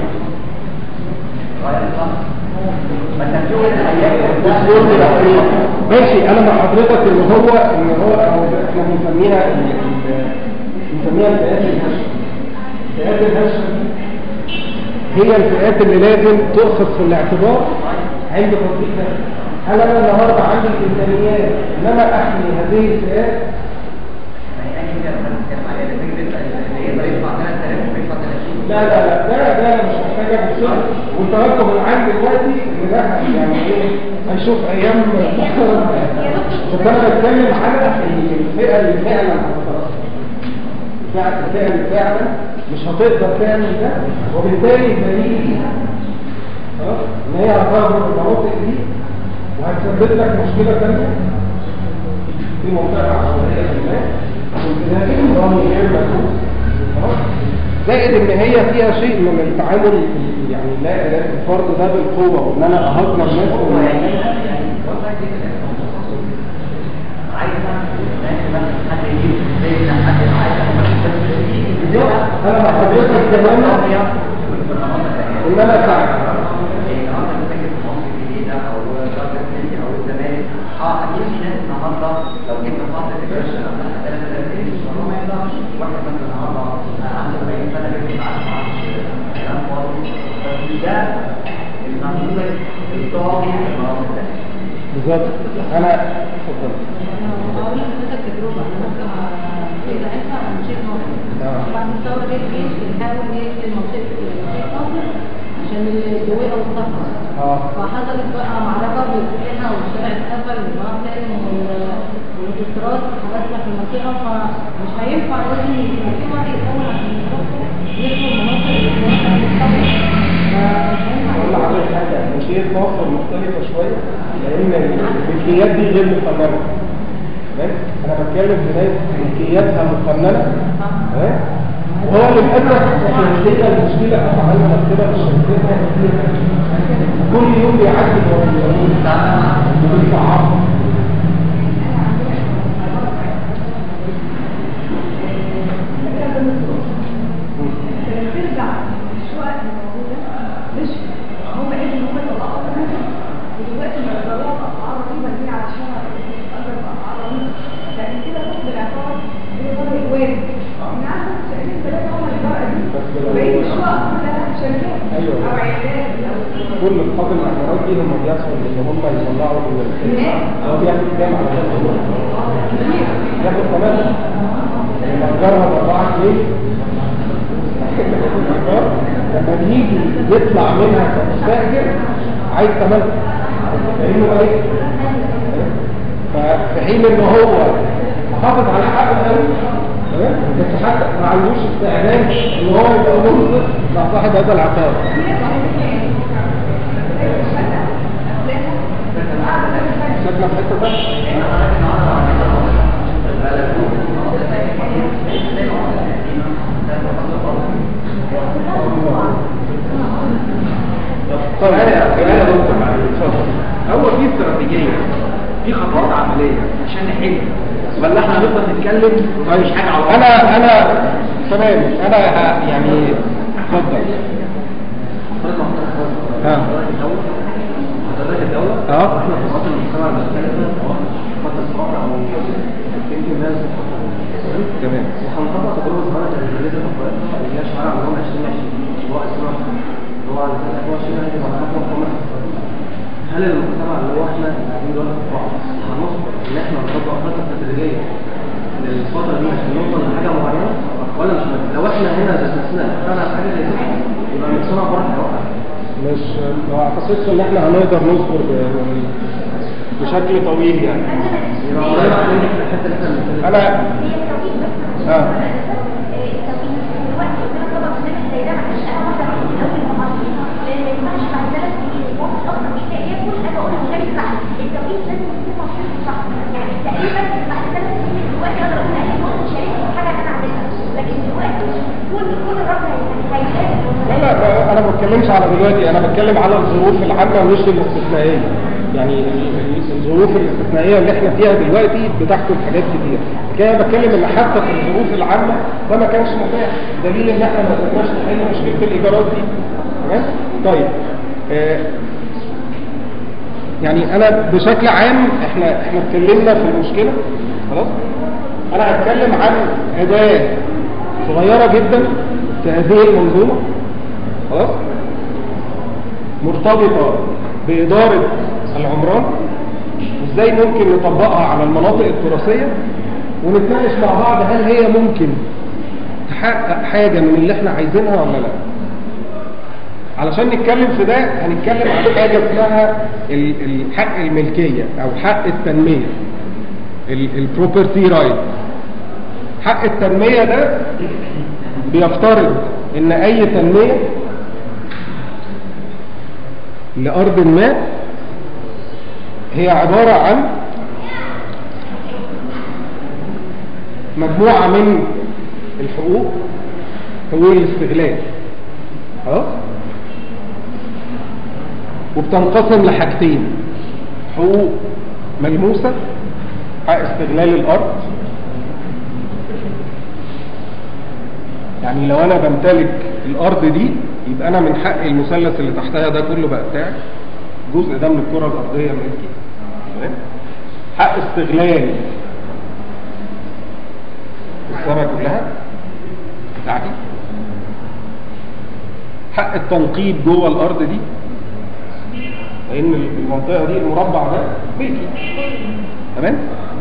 ماشي انا مع حضرتك ان هو ان هو او احنا بنسميها ال- ال- بنسميها الفئات الهشه الفئات الهشه دي هي الفئات اللي لازم تؤخذ في الاعتبار عند تطبيق ده هل انا النهارده عندي الامكانيات ان انا احمي هذه الفئات لا لا لا ده ده انا مش محتاج ابص والتوقع من عندي دلوقتي ان ده يعني ايه هنشوف ايام بس انا بتكلم على الفئه اللي فعلا الفئه الفئه اللي فعلا مش هتقدر تعمل ده وبالتالي دليل خلاص ان هي هتهرب من المناطق دي وهتسبب لك مشكله ثانيه في منطقه عشوائيه ما والبناء الرمي غير مدروس خلاص زائد ان هي فيها شيء من التعامل يعني لا لا الفرد ده بالقوه وان انا اهضم الناس انا مع حضرتك كمان ان انا اساعد بالظبط انا اتفضل هقول لحضرتك تجربة أنا ممكن إذا أنت مشيت ناصر بعد الثورة دي الجيش بيحاول يقفل منطقة مشيت ناصر عشان الدويقة والصفر اه فحصلت بقى معركة بين والشارع اتقفل والنهار سالم والاوتوستراد حبسنا في المنطقة فمش هينفع لازم يبقى في واحد يتأول عشان يخرجوا يدخل مناطق المناطق اقول لحضرتك حاجه مشيت مصر مختلفه شويه لان الملكيات دي غير مقننه تمام انا بتكلم في ناس ملكياتها مقننه تمام وهو للاسف هي المشكله افعال مكتبه الشركات كل يوم بيعدي ورا القانون وبيصعبها ترجع الشقق الموجودة مش هم قالوا ان هم يطلعوا منها ودلوقتي ما يطلعوا بأسعار رهيبة دي علشان تقدر بأسعار رهيبة لكن كده تاخد الاعتبار ان هو الوارد من عدد شقتين ثلاثة هم الإدارة دي وبقية الشقق كلها شركات أيوة. أو عيادات أو كل اصحاب العمارات دي هم بيحصل ان هم يطلعوا من الخير هو بياخد كام على الخير؟ ياخد ثلاثة يأجرها بأربعة جنيه لما بيجي يطلع منها كمستأجر عايز ثمانية لأنه ايه؟ ففي حين ان هو محافظ على حقه قوي تمام؟ بس حتى ما عندوش استعداد ان هو يبقى منصف مع صاحب هذا العقار ساكنه في حته ثانيه طب انا انا يا دكتور معلش اتفضل هو في استراتيجيه في خطوات عمليه عشان نحل ولا احنا هنفضل نتكلم ومفيش حاجه على بعض؟ انا انا تمام انا ه- يعني اتفضل ها حضرتك الدولة اه احنا في مصر المجتمع المختلفة سواء فترة الصقر او يمكن الناس تمام وهنطبق تجربة صغيرة كانت مدرسة تطبيقاتها اللي هي شعار عمرهم 2020 اللي هو اسمها اللي هو على سنة 2020 هتبقى خطوة قومة هل المجتمع اللي هو احنا قاعدين دلوقتي في بعض هنصبر ان احنا نطبق خطة تدريجية للفترة دي عشان نوصل لحاجة معينة ولا مش مهم؟ لو احنا هنا ذات نفسنا اتفقنا على حاجة زي كده يبقى المجتمع بره هيوقع مش ما اعتقدش ان احنا هنقدر نصبر ب- بشكل طويل يعني يبقى قريب على الحته اللي احنا بنتكلم انا هي التوقيت بس اه التوقيت الوقت قدام طبعا برنامج زي ده معلش انا واحده من اول المحاضره لان ما ينفعش بعد ثلاث سنين واحد اصلا مش لاقي ياكل اجي اقول له غير بعد التوقيت لازم يكون مصروف صح يعني تقريبا بعد ثلاث سنين دلوقتي اقدر اقول اي واحد شاركني في حاجه انا عاملها لكن دلوقتي كل كل الرقم هيتقابل لا لا لا، انا ما بتكلمش على دلوقتي انا بتكلم على الظروف العامه مش الاستثنائيه يعني ال- ال- الظروف الاستثنائيه اللي احنا فيها دلوقتي بتحكم حاجات كتير لكن انا بتكلم ان حتى في الظروف العامه ده ما كانش متاح دليل ان احنا ما قدرناش نحل مشكله الايجارات دي تمام طيب آه يعني انا بشكل عام احنا احنا اتكلمنا في المشكله خلاص انا هتكلم عن اداه صغيره جدا في هذه المنظومه خلاص مرتبطه باداره العمران وازاي ممكن نطبقها على المناطق التراثيه ونتناقش مع بعض هل هي ممكن تحقق حاجه من اللي احنا عايزينها ولا لا علشان نتكلم في ده هنتكلم عن حاجه اسمها ال- ال- حق الملكيه او حق التنميه البروبرتي رايت حق التنميه ده بيفترض ان اي تنميه لارض ما هي عباره عن مجموعه من الحقوق حقوق الاستغلال خلاص وبتنقسم لحاجتين حقوق ملموسة حق استغلال الأرض يعني لو أنا بمتلك الأرض دي يبقى أنا من حق المثلث اللي تحتها ده كله بقى بتاعي جزء ده من الكرة الأرضية ملكي تمام حق استغلال السماء كلها بتاعتي حق التنقيب جوه الارض دي لان المنطقه دي المربع ده ملكي تمام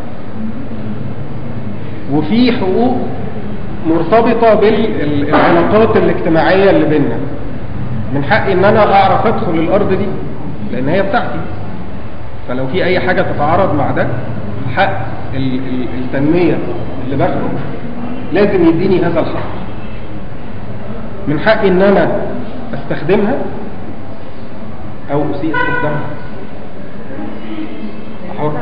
وفي حقوق مرتبطه بالعلاقات الاجتماعيه اللي بيننا من حقي ان انا اعرف ادخل الارض دي لان هي بتاعتي فلو في اي حاجه تتعارض مع ده حق ال- ال- التنميه اللي باخده لازم يديني هذا الحق من حقي ان انا استخدمها او اسيء استخدامها حر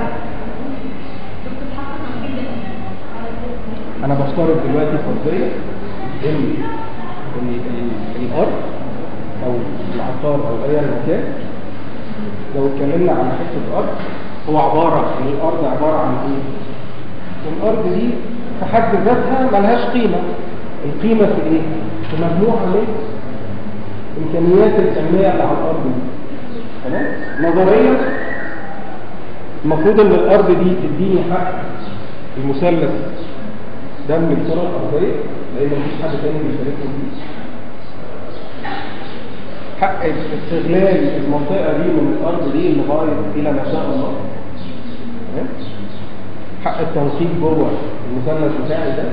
انا بفترض دلوقتي فرضيه ان ال- ال- الارض او العقار او اي مكان لو اتكلمنا عن حته ارض هو عباره عن الارض عباره عن ايه؟ الارض دي في حد ذاتها ملهاش قيمه القيمه في ايه؟ في مجموعه من امكانيات التنميه اللي على الارض دي تمام؟ نظريا المفروض ان الارض دي تديني حق المثلث ده من الكره الارضيه لان مفيش حد تاني بيشاركني فيه حق استغلال المنطقه دي من الارض دي لغايه الى ما شاء الله تمام؟ حق التنقيب جوه المثلث بتاعي ده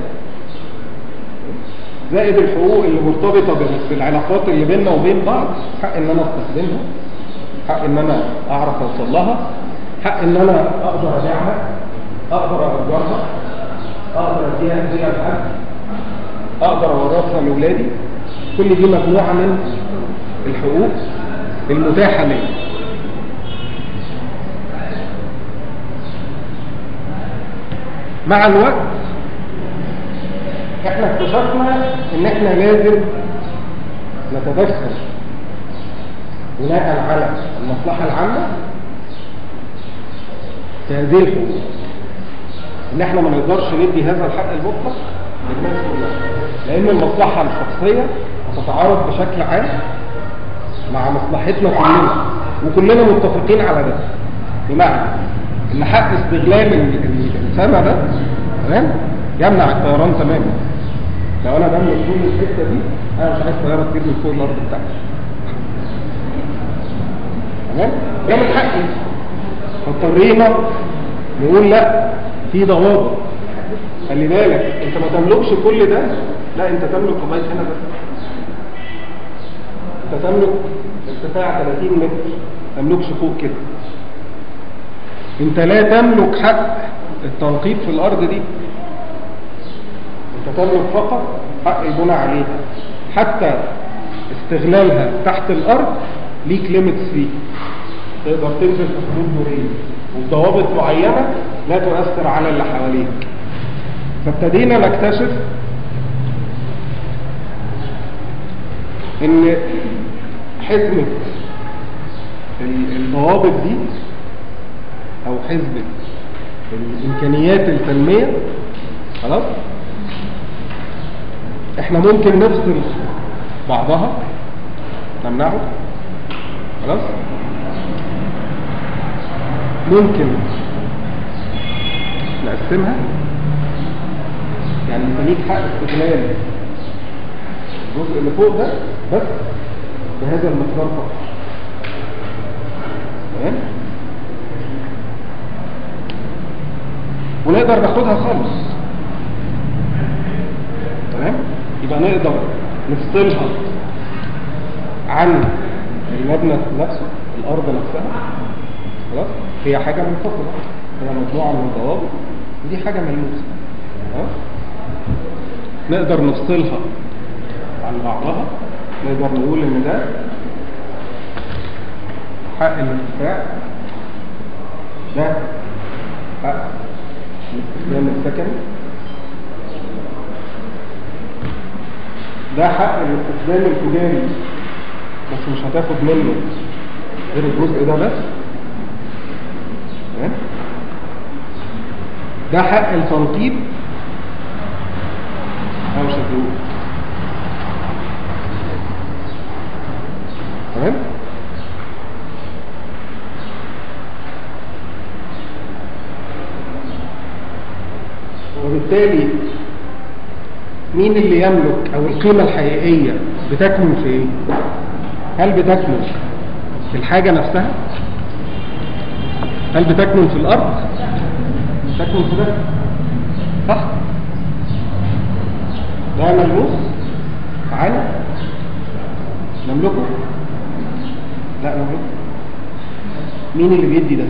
زائد الحقوق اللي مرتبطه بال- بالعلاقات اللي بيننا وبين بعض حق ان انا استخدمها حق ان انا اعرف اوصل لها حق ان انا اقدر ابيعها اقدر اجرها اقدر اديها هديه لحد اقدر اورثها لاولادي كل دي مجموعه من الحقوق المتاحه لي مع الوقت احنا اكتشفنا ان احنا لازم نتدخل بناء على المصلحة العامة في هذه الحقوق ان احنا ما نقدرش ندي هذا الحق المطلق للناس كلها لان المصلحة الشخصية هتتعارض بشكل عام مع مصلحتنا كلنا وكلنا متفقين على ده بمعنى ان حق استغلال ال- ال- السما ده تمام يمنع الطيران تماما لو انا بملك كل الحته دي انا مش عايز طياره تطير من فوق الارض بتاعتي تمام ده من حقي فاضطرينا نقول لا في ضوابط خلي بالك انت ما تملكش كل ده لا انت تملك لغايه هنا بس انت تملك ارتفاع 30 متر ما تملكش فوق كده انت لا تملك حق التنقيب في الارض دي انت تملك فقط حق البناء عليها حتى استغلالها تحت الارض ليك ليميتس فيه تقدر تنزل في حدود دورين وبضوابط معينه لا تؤثر على اللي حواليك فابتدينا نكتشف ان حزمه ال- الضوابط دي او حزبة الامكانيات التنمية خلاص احنا ممكن نفصل بعضها نمنعه خلاص ممكن نقسمها يعني انت ليك حق استغلال الجزء اللي فوق ده بس بهذا المقدار فقط تمام ونقدر ناخدها خالص تمام يبقى نقدر نفصلها عن المبنى نفسه الارض نفسها خلاص هي حاجه منفصله هي مجموعه من الضوابط ودي حاجه ملموسه خلاص نقدر نفصلها عن بعضها نقدر نقول ان ده حق الارتفاع ده حق الاستخدام السكني ده حق الاستخدام التجاري بس مش هتاخد منه غير الجزء ده بس تمام ده حق التنقيب أنا مش هتقول تمام وبالتالي مين اللي يملك او القيمة الحقيقية بتكمن في ايه هل بتكمن في الحاجة نفسها هل بتكمن في الارض بتكمن في ده صح ده ملموس تعالى نملكه لا نملكه مين اللي بيدي ده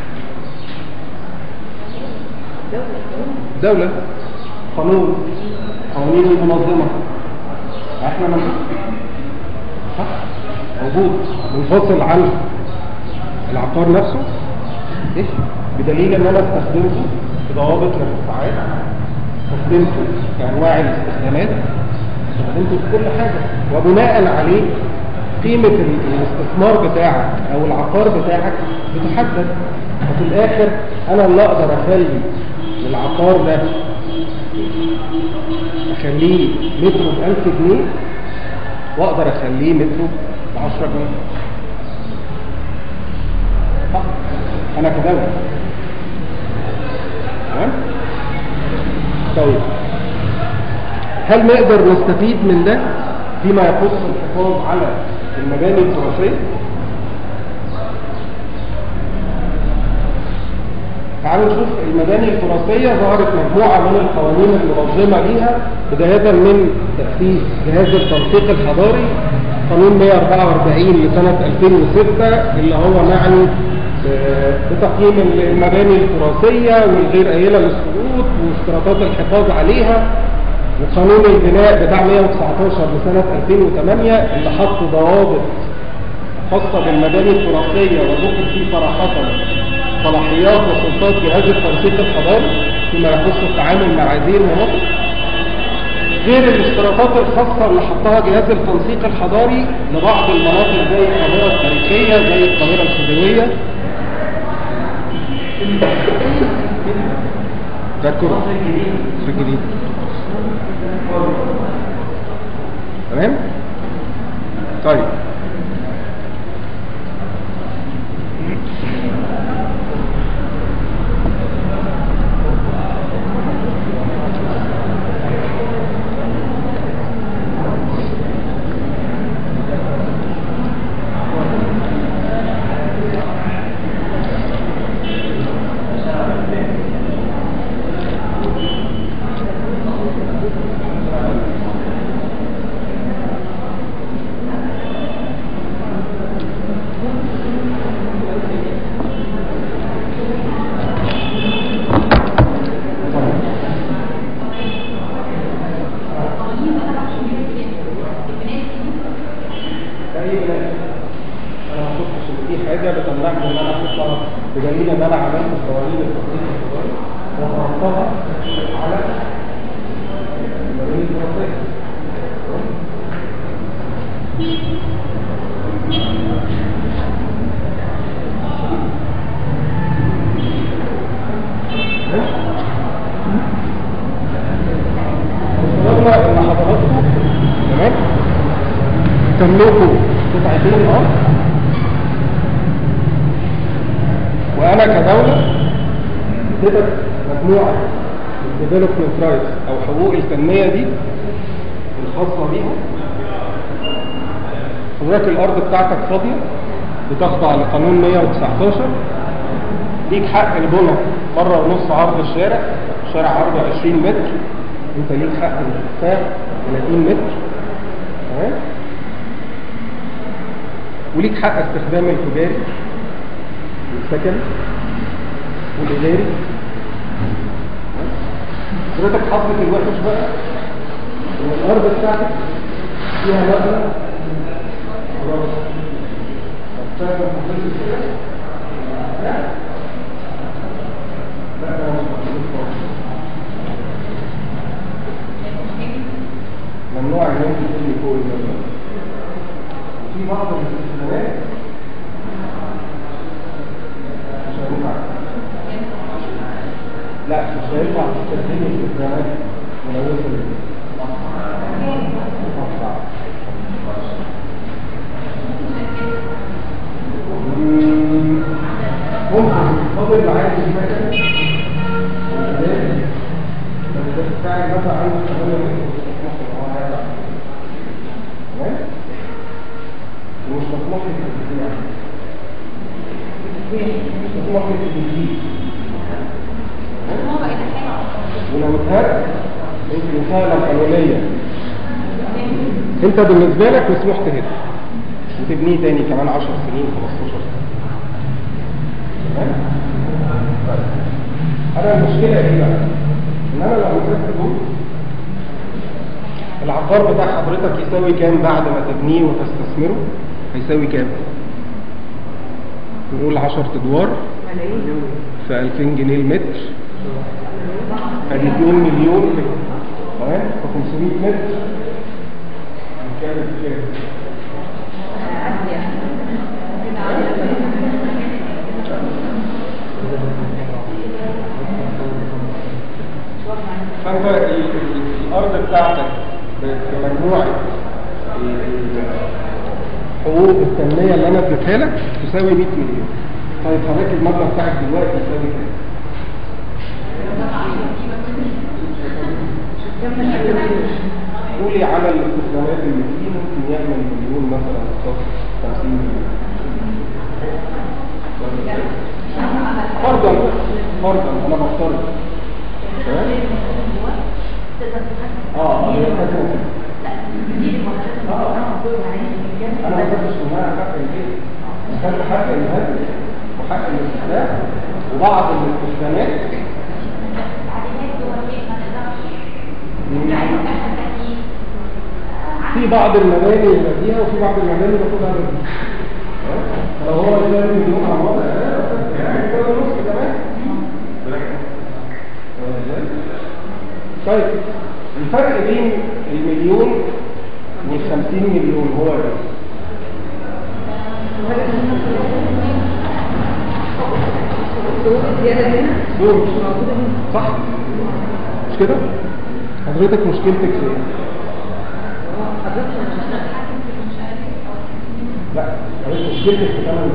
دولة قانون قوانين المنظمة احنا من صح موجود منفصل عن العقار نفسه ايه بدليل ان انا استخدمته في ضوابط الارتفاعات استخدمته في انواع الاستخدامات استخدمته في كل حاجة وبناء عليه قيمة ال- الاستثمار بتاعك او العقار بتاعك بتحدد وفي الاخر انا اللي اقدر اخلي العقار ده اخليه متر ب 1000 جنيه واقدر اخليه متر ب 10 جنيه صح انا كدولة تمام طيب هل نقدر نستفيد من ده فيما يخص الحفاظ على المباني التراثية تعالوا نشوف المباني التراثية ظهرت مجموعة من القوانين المنظمة ليها بداية من تأسيس جهاز التنسيق الحضاري قانون 144 لسنة 2006 اللي هو معني ب- بتقييم المباني التراثية والغير قايلة للشروط واشتراطات الحفاظ عليها وقانون البناء بتاع 119 لسنة 2008 اللي حط ضوابط خاصة بالمباني التراثية وذكر فيه صراحة صلاحيات وسلطات جهاز التنسيق الحضاري فيما يخص التعامل مع هذه المناطق غير الاشتراطات الخاصة اللي حطها جهاز التنسيق الحضاري لبعض المناطق زي القاهرة التاريخية زي القاهرة الخديوية ده الكرة في الجديد تمام طيب بناء انا ما شفتش ان في حاجه بتمنعني ان انا اطلع بدليل ان انا عملت قوانين التصنيف الصغير وفرضتها على المباني الدراسيه افترضنا ان حضراتكم تمام تملكوا قطعتين الارض وانا كدوله اديتك مجموعه الديفلوبمنت رايتس او حقوق التنميه دي الخاصه بيها حضرتك الارض بتاعتك فاضيه بتخضع لقانون 119 ليك حق البنى مره ونص عرض الشارع شارع عرضه 20 متر انت ليك حق الارتفاع 30 متر تمام وليك حق استخدام التجاري والسكني والاداري حضرتك حظك الوحش بقى ان الارض بتاعتك فيها مبنى خلاص فاهم حضرتك كده؟ لا لا لا مش مظبوط خالص. ممنوع ان انت تبني فوق المبنى وفي بعض الاستثناءات مش هينفع لا مش هينفع تستخدمي استخدامات ملوثة للمصنع ممكن تفضل معايا في المكان بس بتاعي مثلا عنده 8 ممكن هو هيطلع تمام ومش مسموح لك بالتسميع مش مسموح لك بالتسميع ولو اتهد انت مساهمة قانونية انت بالنسبة لك مسموح تهد وتبنيه تاني كمان 10 سنين 15 سنة تمام؟ طيب. انا المشكلة ايه بقى؟ ان انا لو مسكت دول العقار بتاع حضرتك يساوي كام بعد ما تبنيه وتستثمره؟ هيساوي كام؟ نقول 10 ادوار ملايين في 2000 جنيه المتر ادي 2 مليون تمام في 500 متر كام كام فانت ال- ال- الارض بتاعتك ب- بمجموعه ال- حقوق التنميه اللي انا اديتها لك تساوي 100 مليون طيب حضرتك المبلغ بتاعك دلوقتي يساوي كام؟ قولي على الاستخدامات اللي فيه ممكن يعمل مليون مثلا صف 50 مليون فرضا فرضا انا بفترض تمام؟ اه هي الحاجة انا ما خدتش منها حق البيت خدت حق الهدم وحق الاستخدام وبعض الاستخدامات في بعض المباني اللي فيها وفي بعض المباني اللي باخدها منها فلو هو يساوي مليون على الوضع ده يعني يساوي نص كمان طيب الفرق بين المليون والخمسين مليون هو ايه؟ زيادة هنا دول موجودة هنا صح؟ مش كده؟ حضرتك مشكلتك في ايه؟ حضرتك لا حضرتك مشكلتك في ثمن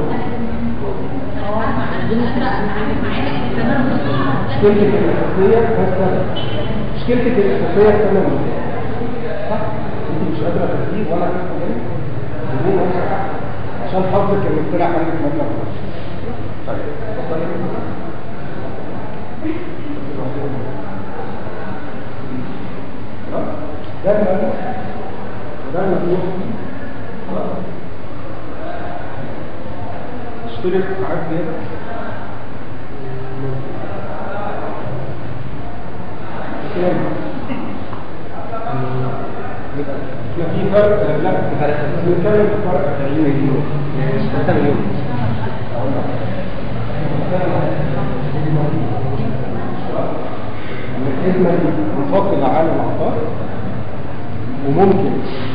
مشكلتك الأساسية بس مشكلتك الأساسية في ثمن صح؟ انت مش قادرة تجيب ولا تستخدم بدون أي حق عشان حظك انك طلع عندك مبلغ وحش. طيب اتفضلي. خلاص؟ ده المبلغ وده المبلغ خلاص اشترك معاك زيادة كام؟ مئة ألف. احنا في فرق لا فرق بنتكلم في فرق 40 مليون 3 مليون ان الخدمه دي منفصله عن العقار وممكن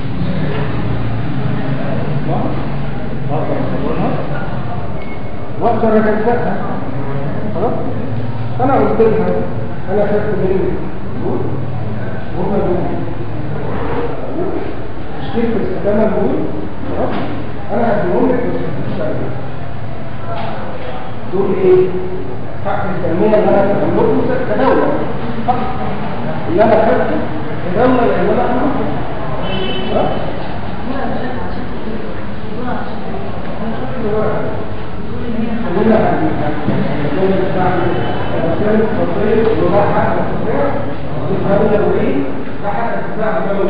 اقدر اصورها واقدر اجزئها خلاص انا قلت لها انا خدت منك دول وهم دول اشترك في الثمن دول خلاص انا هديهم لك بس تشتغل دول ايه؟ حق التنمية اللي انا تملكه كدولة صح؟ اللي انا خدته كدولة لان انا املكه ها؟ خلينا الدولة بتاعتي الرسائل الفضية وده حق الدفاع دي هذا وايه؟ ده حق الدفاع ده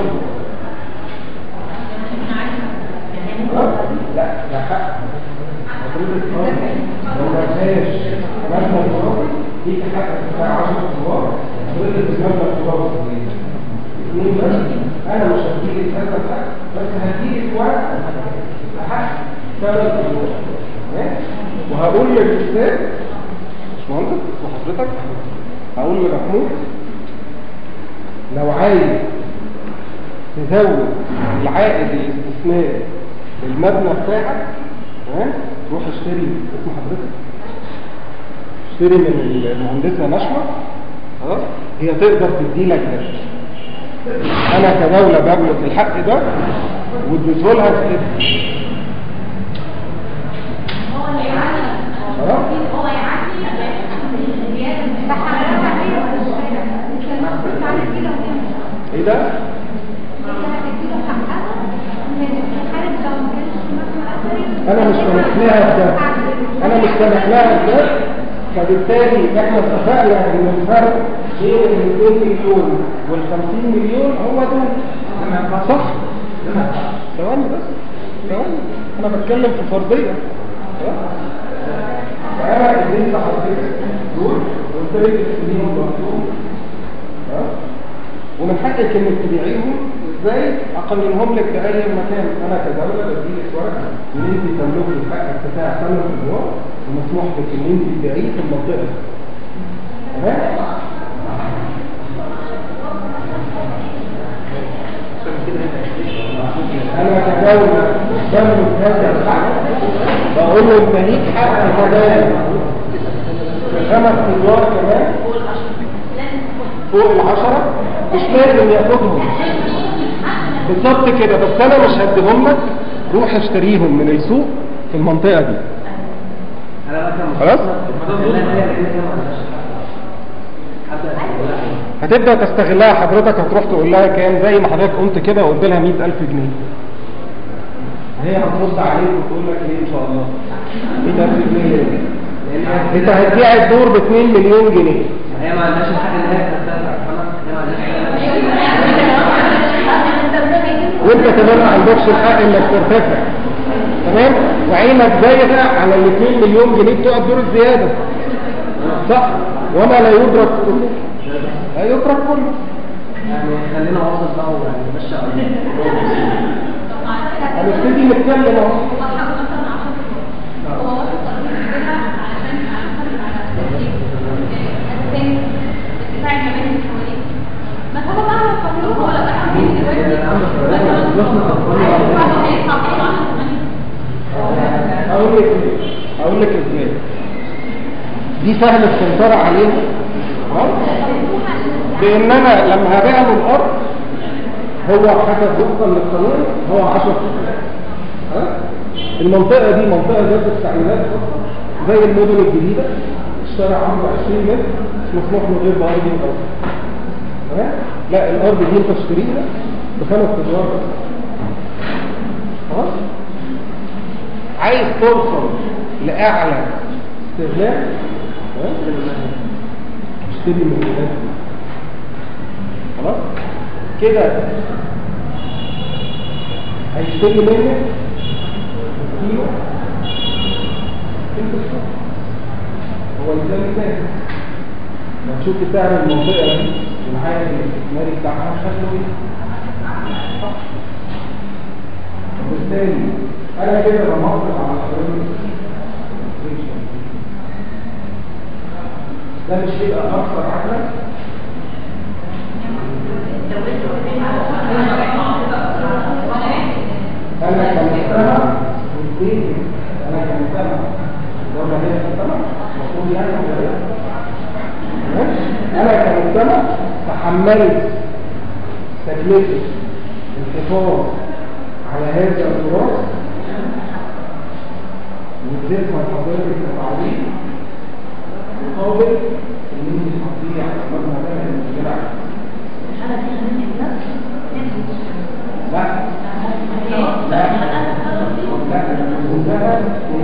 لا ده حق المفروض الطالب لو ما فيهاش مبنى الترابي ليك حق بتاع 10 دولار المفروض المبنى الترابي اثنين بس انا مش هديلك هذا الحق بس هديلك ورقه حق ثلاث دولار وهقول للاستاذ مش مهندس وحضرتك هقول لمحمود لو عايز تزود العائد الاستثماري للمبنى بتاعك ها روح اشتري اسم حضرتك اشتري من المهندسه نشوى خلاص هي تقدر تدي لك ده انا كدوله بملك الحق ده واديته لها في اسم هو اللي يعلي خلاص هو يعلي الزيادة ده حضرتك كده ولا مش كده؟ انت المفروض تعمل كده وكده ايه ده انت هتديله حقها من الحالة لو ما كانش في مبنى أثري انا مش سامح لها بده انا مش سامح لها بده فبالتالي احنا اتفقنا ان الفرق بين ال 200 مليون وال 50 مليون هو دول صح ثواني بس ثواني انا بتكلم في فرضيه فانا اديت حضرتك دول وقلت لك تسليهم مكتوب ومن حقك انك تبيعيهم ازاي اقننهم لك في اي مكان انا كدوله بديلك ورقه ان انت تملكي الحق بتاع ثمن الادوار ومسموح لك ان انت تبيعيه في المنطقه دي. تمام انا كدوله بملك هذا الحق بقول له انت ليك حق كدوله خمس ادوار كمان فوق العشرة مش لازم ياخدهم بالظبط كده بس انا مش هديهم لك روح اشتريهم من السوق في المنطقة دي انا مثلا خلاص هتبدأ تستغلها حضرتك هتروح تقول لها كام زي ما حضرتك قلت كده وقلت لها 100000 جنيه هي هترد عليك وتقول لك ايه ان شاء الله 100000 جنيه ليه؟ انت هتبيع الدور ب 2 مليون جنيه هي ما عندهاش الحق ان هي تستمتع هي ما عندهاش وانت كمان ما عندكش الحق انك ترتفع تمام وعينك زايده على ال 2 مليون جنيه بتوع الدور الزياده صح وما لا يدرك كله لا يدرك كله يعني خلينا واصل بقى يعني نمشي هنبتدي نتكلم اهو اقول لك اقول لك ازاي دي سهل السيطره عليها ها بان انا لما هبيع له الارض هو حسب وفقا للقانون هو 10 ها المنطقه دي منطقه ذات استعمالات خاصه زي المدن الجديده الشارع عمره 20 متر مش مسموح له غير بارض الارض تمام لا الارض دي انت تشتريها بخمس ادوار بس خلاص عايز توصل لاعلى استغلال ها؟ اشتري من الناس خلاص كده هيشتري منك كيلو انت السوق هو ده مثال لما تشوف سعر المنطقه دي والعائد الاستثماري بتاعها شكله ايه صح وبالتالي انا كده بمطلق على حضرتك ده مش هيبقى اكثر عقلا انا كمجتمع ممكن انا كمجتمع لو ما هي مجتمع المفروض يعني ولا لا؟ تمام؟ انا كمجتمع تحملت تكلفه الحفاظ على هذا التراث واديت من حضرتك التعويض مقابل ان انت تحطيه على المبنى ده اللي بتشتغل عليه. لا لا لا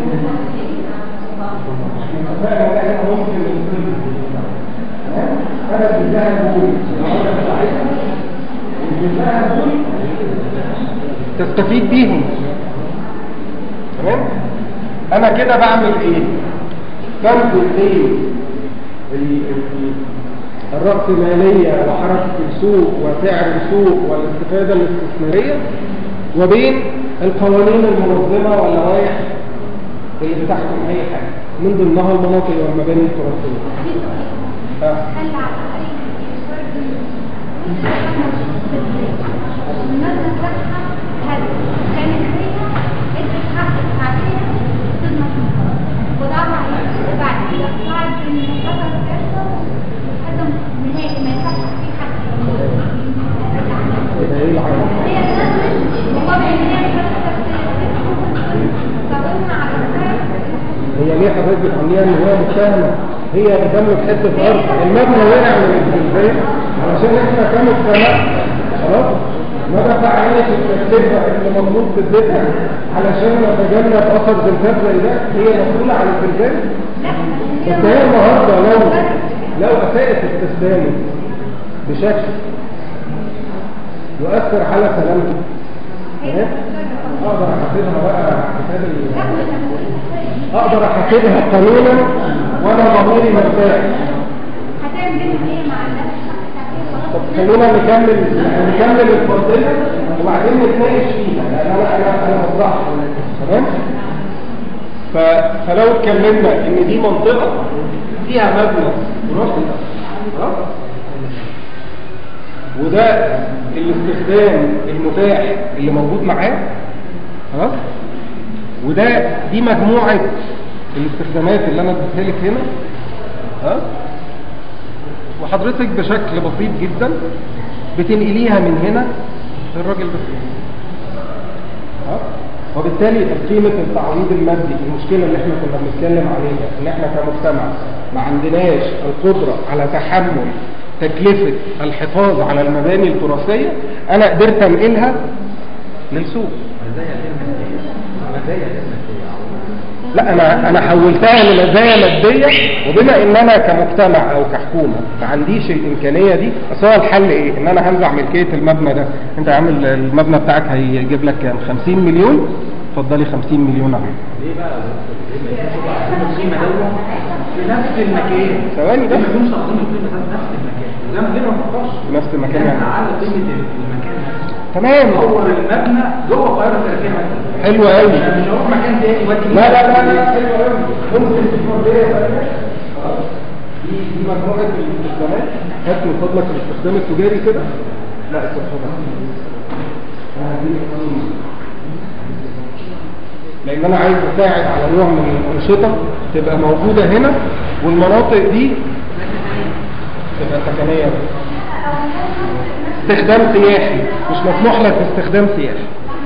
فعلا ده احنا ممكن نقول تمام؟ انا بالله بقول لو انا بتاعتها بالله بقول تستفيد بيهم تمام انا كده بعمل ايه بنزل بين ال- ال- الرأسمالية وحركة السوق وسعر السوق والاستفادة الاستثمارية وبين القوانين المنظمة واللوائح اللي بتحكم أي حاجة من ضمنها المناطق والمباني التراثية ها. هل على المادة بتاعها هل كانت هي ادت حق التعبير ضد مصر وضعها بعد كده بعد ان حصل كذا حتى نهائي ما ينفعش في حد يبقى ايه العمل هي نزلت مقابل ان هي فضلنا على السعر هي ليه حضرتك بتعمليها ان هي متهمه هي بتملك حته ارض المبنى وقع من الزلزال علشان احنا كمجتمع خلاص ما دفعناش التكلفه اللي مطلوب تدفع علشان نتجنب اثر زلزال زي ده هي مسؤوله عن الزلزال بس هي النهارده لو لو اساءت استخدامه بشكل يؤثر على سلامته تمام اقدر احاسبها بقى حساب ال- اقدر احاسبها قانونا وانا ضميري مرتاح هتعمل بينهم ايه مع الناس طب خلينا نكمل نكمل الفرضيه وبعدين نتناقش فيها لان انا انا انا وضحت تمام ف... فلو اتكلمنا ان دي منطقه فيها مبنى تراثي خلاص وده الاستخدام المتاح اللي موجود معاه خلاص وده دي مجموعه الاستخدامات اللي انا اديتها لك هنا ها وحضرتك بشكل بسيط جدا بتنقليها من هنا للراجل ده ها؟ وبالتالي قيمة التعويض المادي المشكلة اللي احنا كنا بنتكلم عليها ان احنا كمجتمع ما عندناش القدرة على تحمل تكلفة الحفاظ على المباني التراثية انا قدرت انقلها للسوق مزايا غير مادية مزايا غير مادية لا انا انا حولتها لمزايا ماديه وبما ان انا كمجتمع او كحكومه ما عنديش الامكانيه دي بس هو الحل ايه ان انا هنزع ملكيه المبنى ده انت عامل المبنى بتاعك هيجيب لك كام 50 مليون اتفضلي 50 مليون اهو ليه بقى ليه ما يكونش بقى عايزين القيمة دوت في نفس المكان ثواني ليه بس ما يكونش عايزين القيمة ده في نفس المكان زي ما ليه ما نفكرش في نفس المكان يعني يعني نعلي قيمة المكان نفسه تمام نطور المبنى جوه القاهرة التاريخية مثلا حلو قوي مش هروح مكان تاني وادي لا لا لا لا حلو قوي ممكن في فرديه ثانيه خلاص دي دي مجموعه الاستخدامات هات من فضلك الاستخدام التجاري كده لا استخدام انا هديك قانون. لان انا عايز اساعد على نوع من الانشطه تبقى موجوده هنا والمناطق دي تبقى سكنيه بس استخدام سياحي مش مسموح لك باستخدام سياحي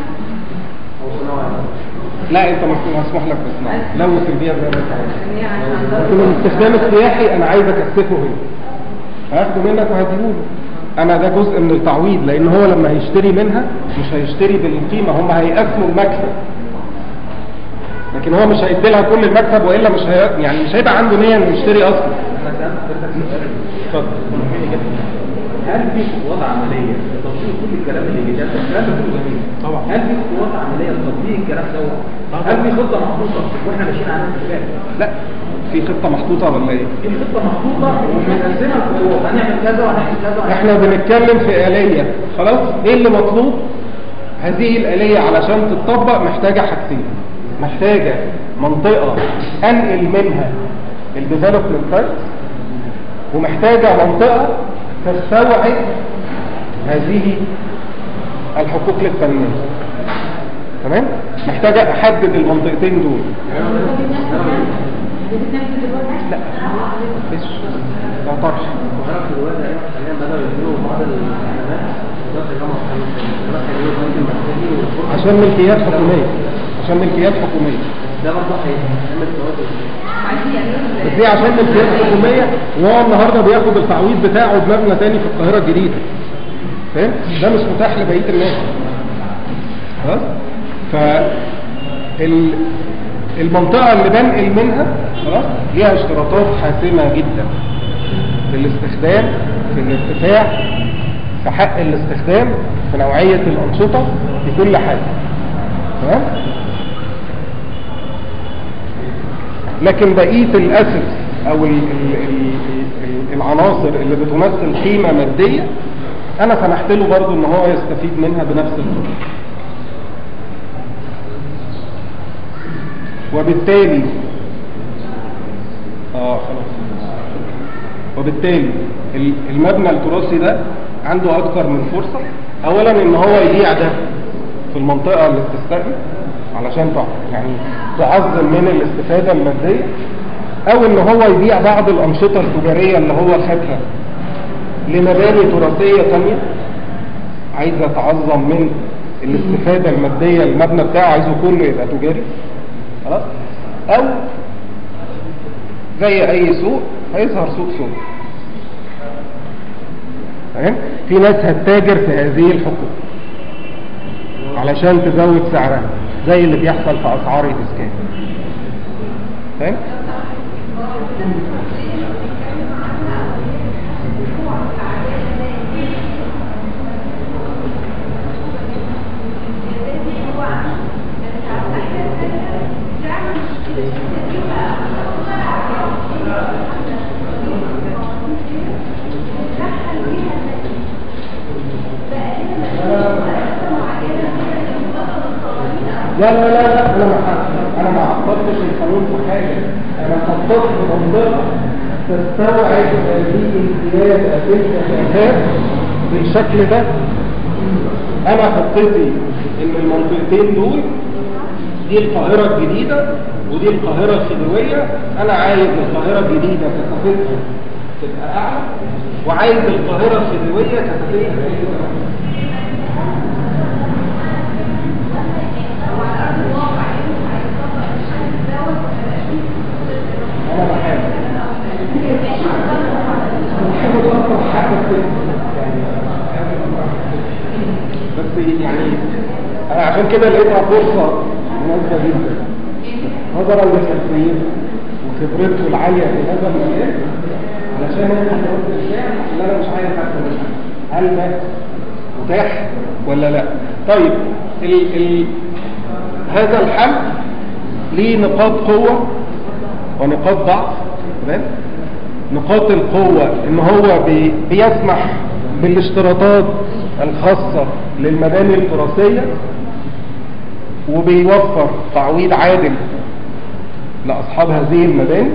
لا انت مس- مسموح لك بصناعه لو في البيئه زي ما انت عايز لكن الاستخدام السياحي انا عايز اكثفه هنا هاخده منك وهديهوله انا ده جزء من التعويض لان هو لما هيشتري منها مش هيشتري بالقيمه هم هيقسموا المكسب لكن هو مش هيدي لها كل المكسب والا مش هي... يعني مش هيبقى عنده نيه انه يشتري اصلا انا سألت حضرتك سؤال اتفضل مهم جدا هل في خطوات عمليه لتطبيق كل الكلام اللي بيتقال ده الكلام ده كله جميل طبعا. هل في خطوات عمليه لتطبيق الكلام دوت هل في خطه محطوطه واحنا ماشيين عليها في الفعل لا في خطه محطوطه ولا ايه في خطه محطوطه ومقسمه الخطوات هنعمل كذا وهنعمل كذا وهنعمل احنا بنتكلم في آلية خلاص ايه اللي مطلوب هذه الآلية علشان تتطبق محتاجة حاجتين محتاجة منطقة أنقل منها الديفلوبمنت سايت ومحتاجة منطقة تستوعب هذه الحقوق للتنمية تمام؟ محتاجة أحدد المنطقتين دول لا مفيش لا طرح وعرف الواد ايام حاليا بدأوا يعملوا بعض الخدمات دلوقتي الجامعة دلوقتي يعملوا بنك المركزي والفرصة عشان ملكيات حكومية عشان ملكيات حكومية ده برضه هيعمل فوائد عايزين يعملوا بس دي عشان ملكيات حكومية وهو النهارده بياخد التعويض بتاعه بمبنى تاني في القاهرة الجديدة فاهم؟ ده مش متاح لبقية الناس خلاص؟ ف ال- المنطقة اللي بنقل منها خلاص ليها اشتراطات حاسمة جدا في الاستخدام في الارتفاع في حق الاستخدام في نوعية الأنشطة في كل حاجة تمام؟ لكن بقية الأسس أو ال ال ال ال العناصر اللي بتمثل قيمة مادية أنا سمحت له برضه إن هو يستفيد منها بنفس الطريقة وبالتالي اه خلاص وبالتالي ال- المبنى التراثي ده عنده اكتر من فرصة اولا ان هو يبيع ده في المنطقة اللي بتستقبل علشان تع- يعني تعظم من الاستفادة المادية او ان هو يبيع بعض الانشطة التجارية اللي هو خدها لمباني تراثية تانية عايزة تعظم من الاستفادة المادية المبنى بتاعه عايزه كله يبقى تجاري خلاص او زي اي سوق هيظهر سوق سوق فاهم في ناس هتتاجر في هذه الحقوق علشان تزود سعرها زي اللي بيحصل في اسعار الاسكان فاهم لا لا لا لا انا ما انا ما عطلتش القانون في حاجه انا خططت منطقه تستوعب هذه الزياده في الشهادات بالشكل ده انا خطتي ان المنطقتين دول دي القاهرة الجديدة ودي القاهرة الخديوية انا عايز القاهرة الجديدة كثافتها تبقى اعلى وعايز القاهرة الخديوية كثافتها تبقى انا بحاول بحاول اطرح حاجه كده يعني بس يعني انا عشان كده لقيتها فرصه مناسبه جدا نظرا لخلفيته وخبرته العاليه في هذا المجال علشان انا قررت الشعر اللي انا مش عايز حتى منها هل ده متاح ولا لا طيب ال ال هذا الحل ليه نقاط قوه ونقاط ضعف تمام نقاط القوة ان هو بي بيسمح بالاشتراطات الخاصة للمباني التراثية وبيوفر تعويض عادل لأصحاب هذه المباني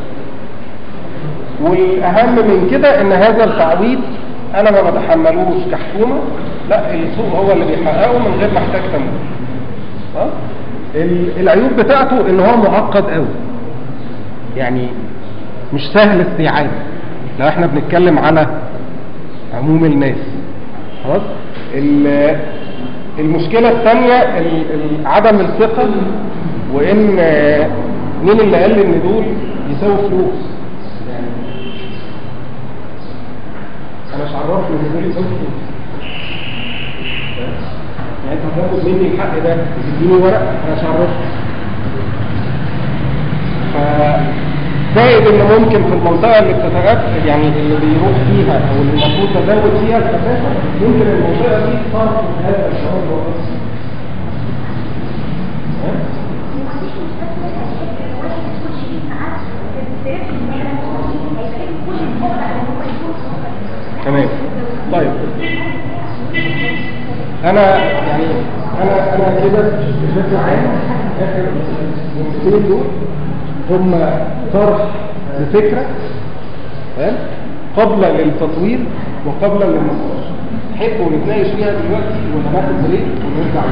والأهم من كده ان هذا التعويض انا ما بتحملوش كحكومة لا السوق هو اللي بيحققه من غير ما احتاج تمويل ها؟ ال- العيوب بتاعته ان هو معقد قوي يعني مش سهل استيعابه لو احنا بنتكلم على عموم الناس خلاص ال- المشكلة الثانية ال- ال- عدم الثقة وان آه، مين اللي قال ان دول يساووا فلوس يعني انا مش عرفني ان دول يساووا فلوس يعني انت هتاخد مني الحق ده وتديني ورق انا مش عرفني فزائد ان ممكن في المنطقه اللي بتتغفل يعني اللي بيروح فيها او اللي المفروض تزود فيها الكثافه ممكن المنطقه دي تصرف هذا الشعور الوظيفي مفيش مستثمر هيحب واحد يدخل شريك معاه في السيرة المهنة هيبقى كل الفرق على ان هو يكون تمام طيب انا يعني انا انا كده بشكل عام اخر جملتين دول هم طرح لفكره تمام قبل للتطوير وقبل للنقاش تحبوا نتناقش فيها دلوقتي ولا ناخد بريك ونرجع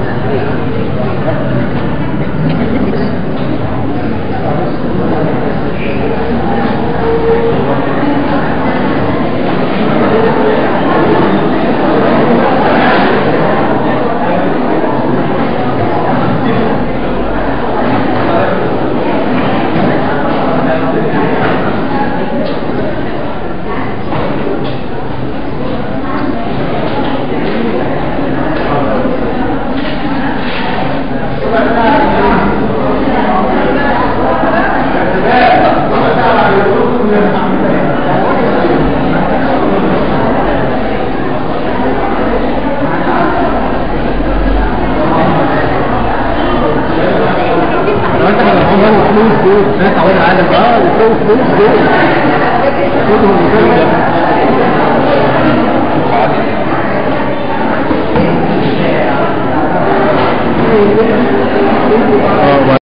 لو انت هتحط فلوس دول انت تعود العالم اه يسوي فلوس دول كلهم كده اه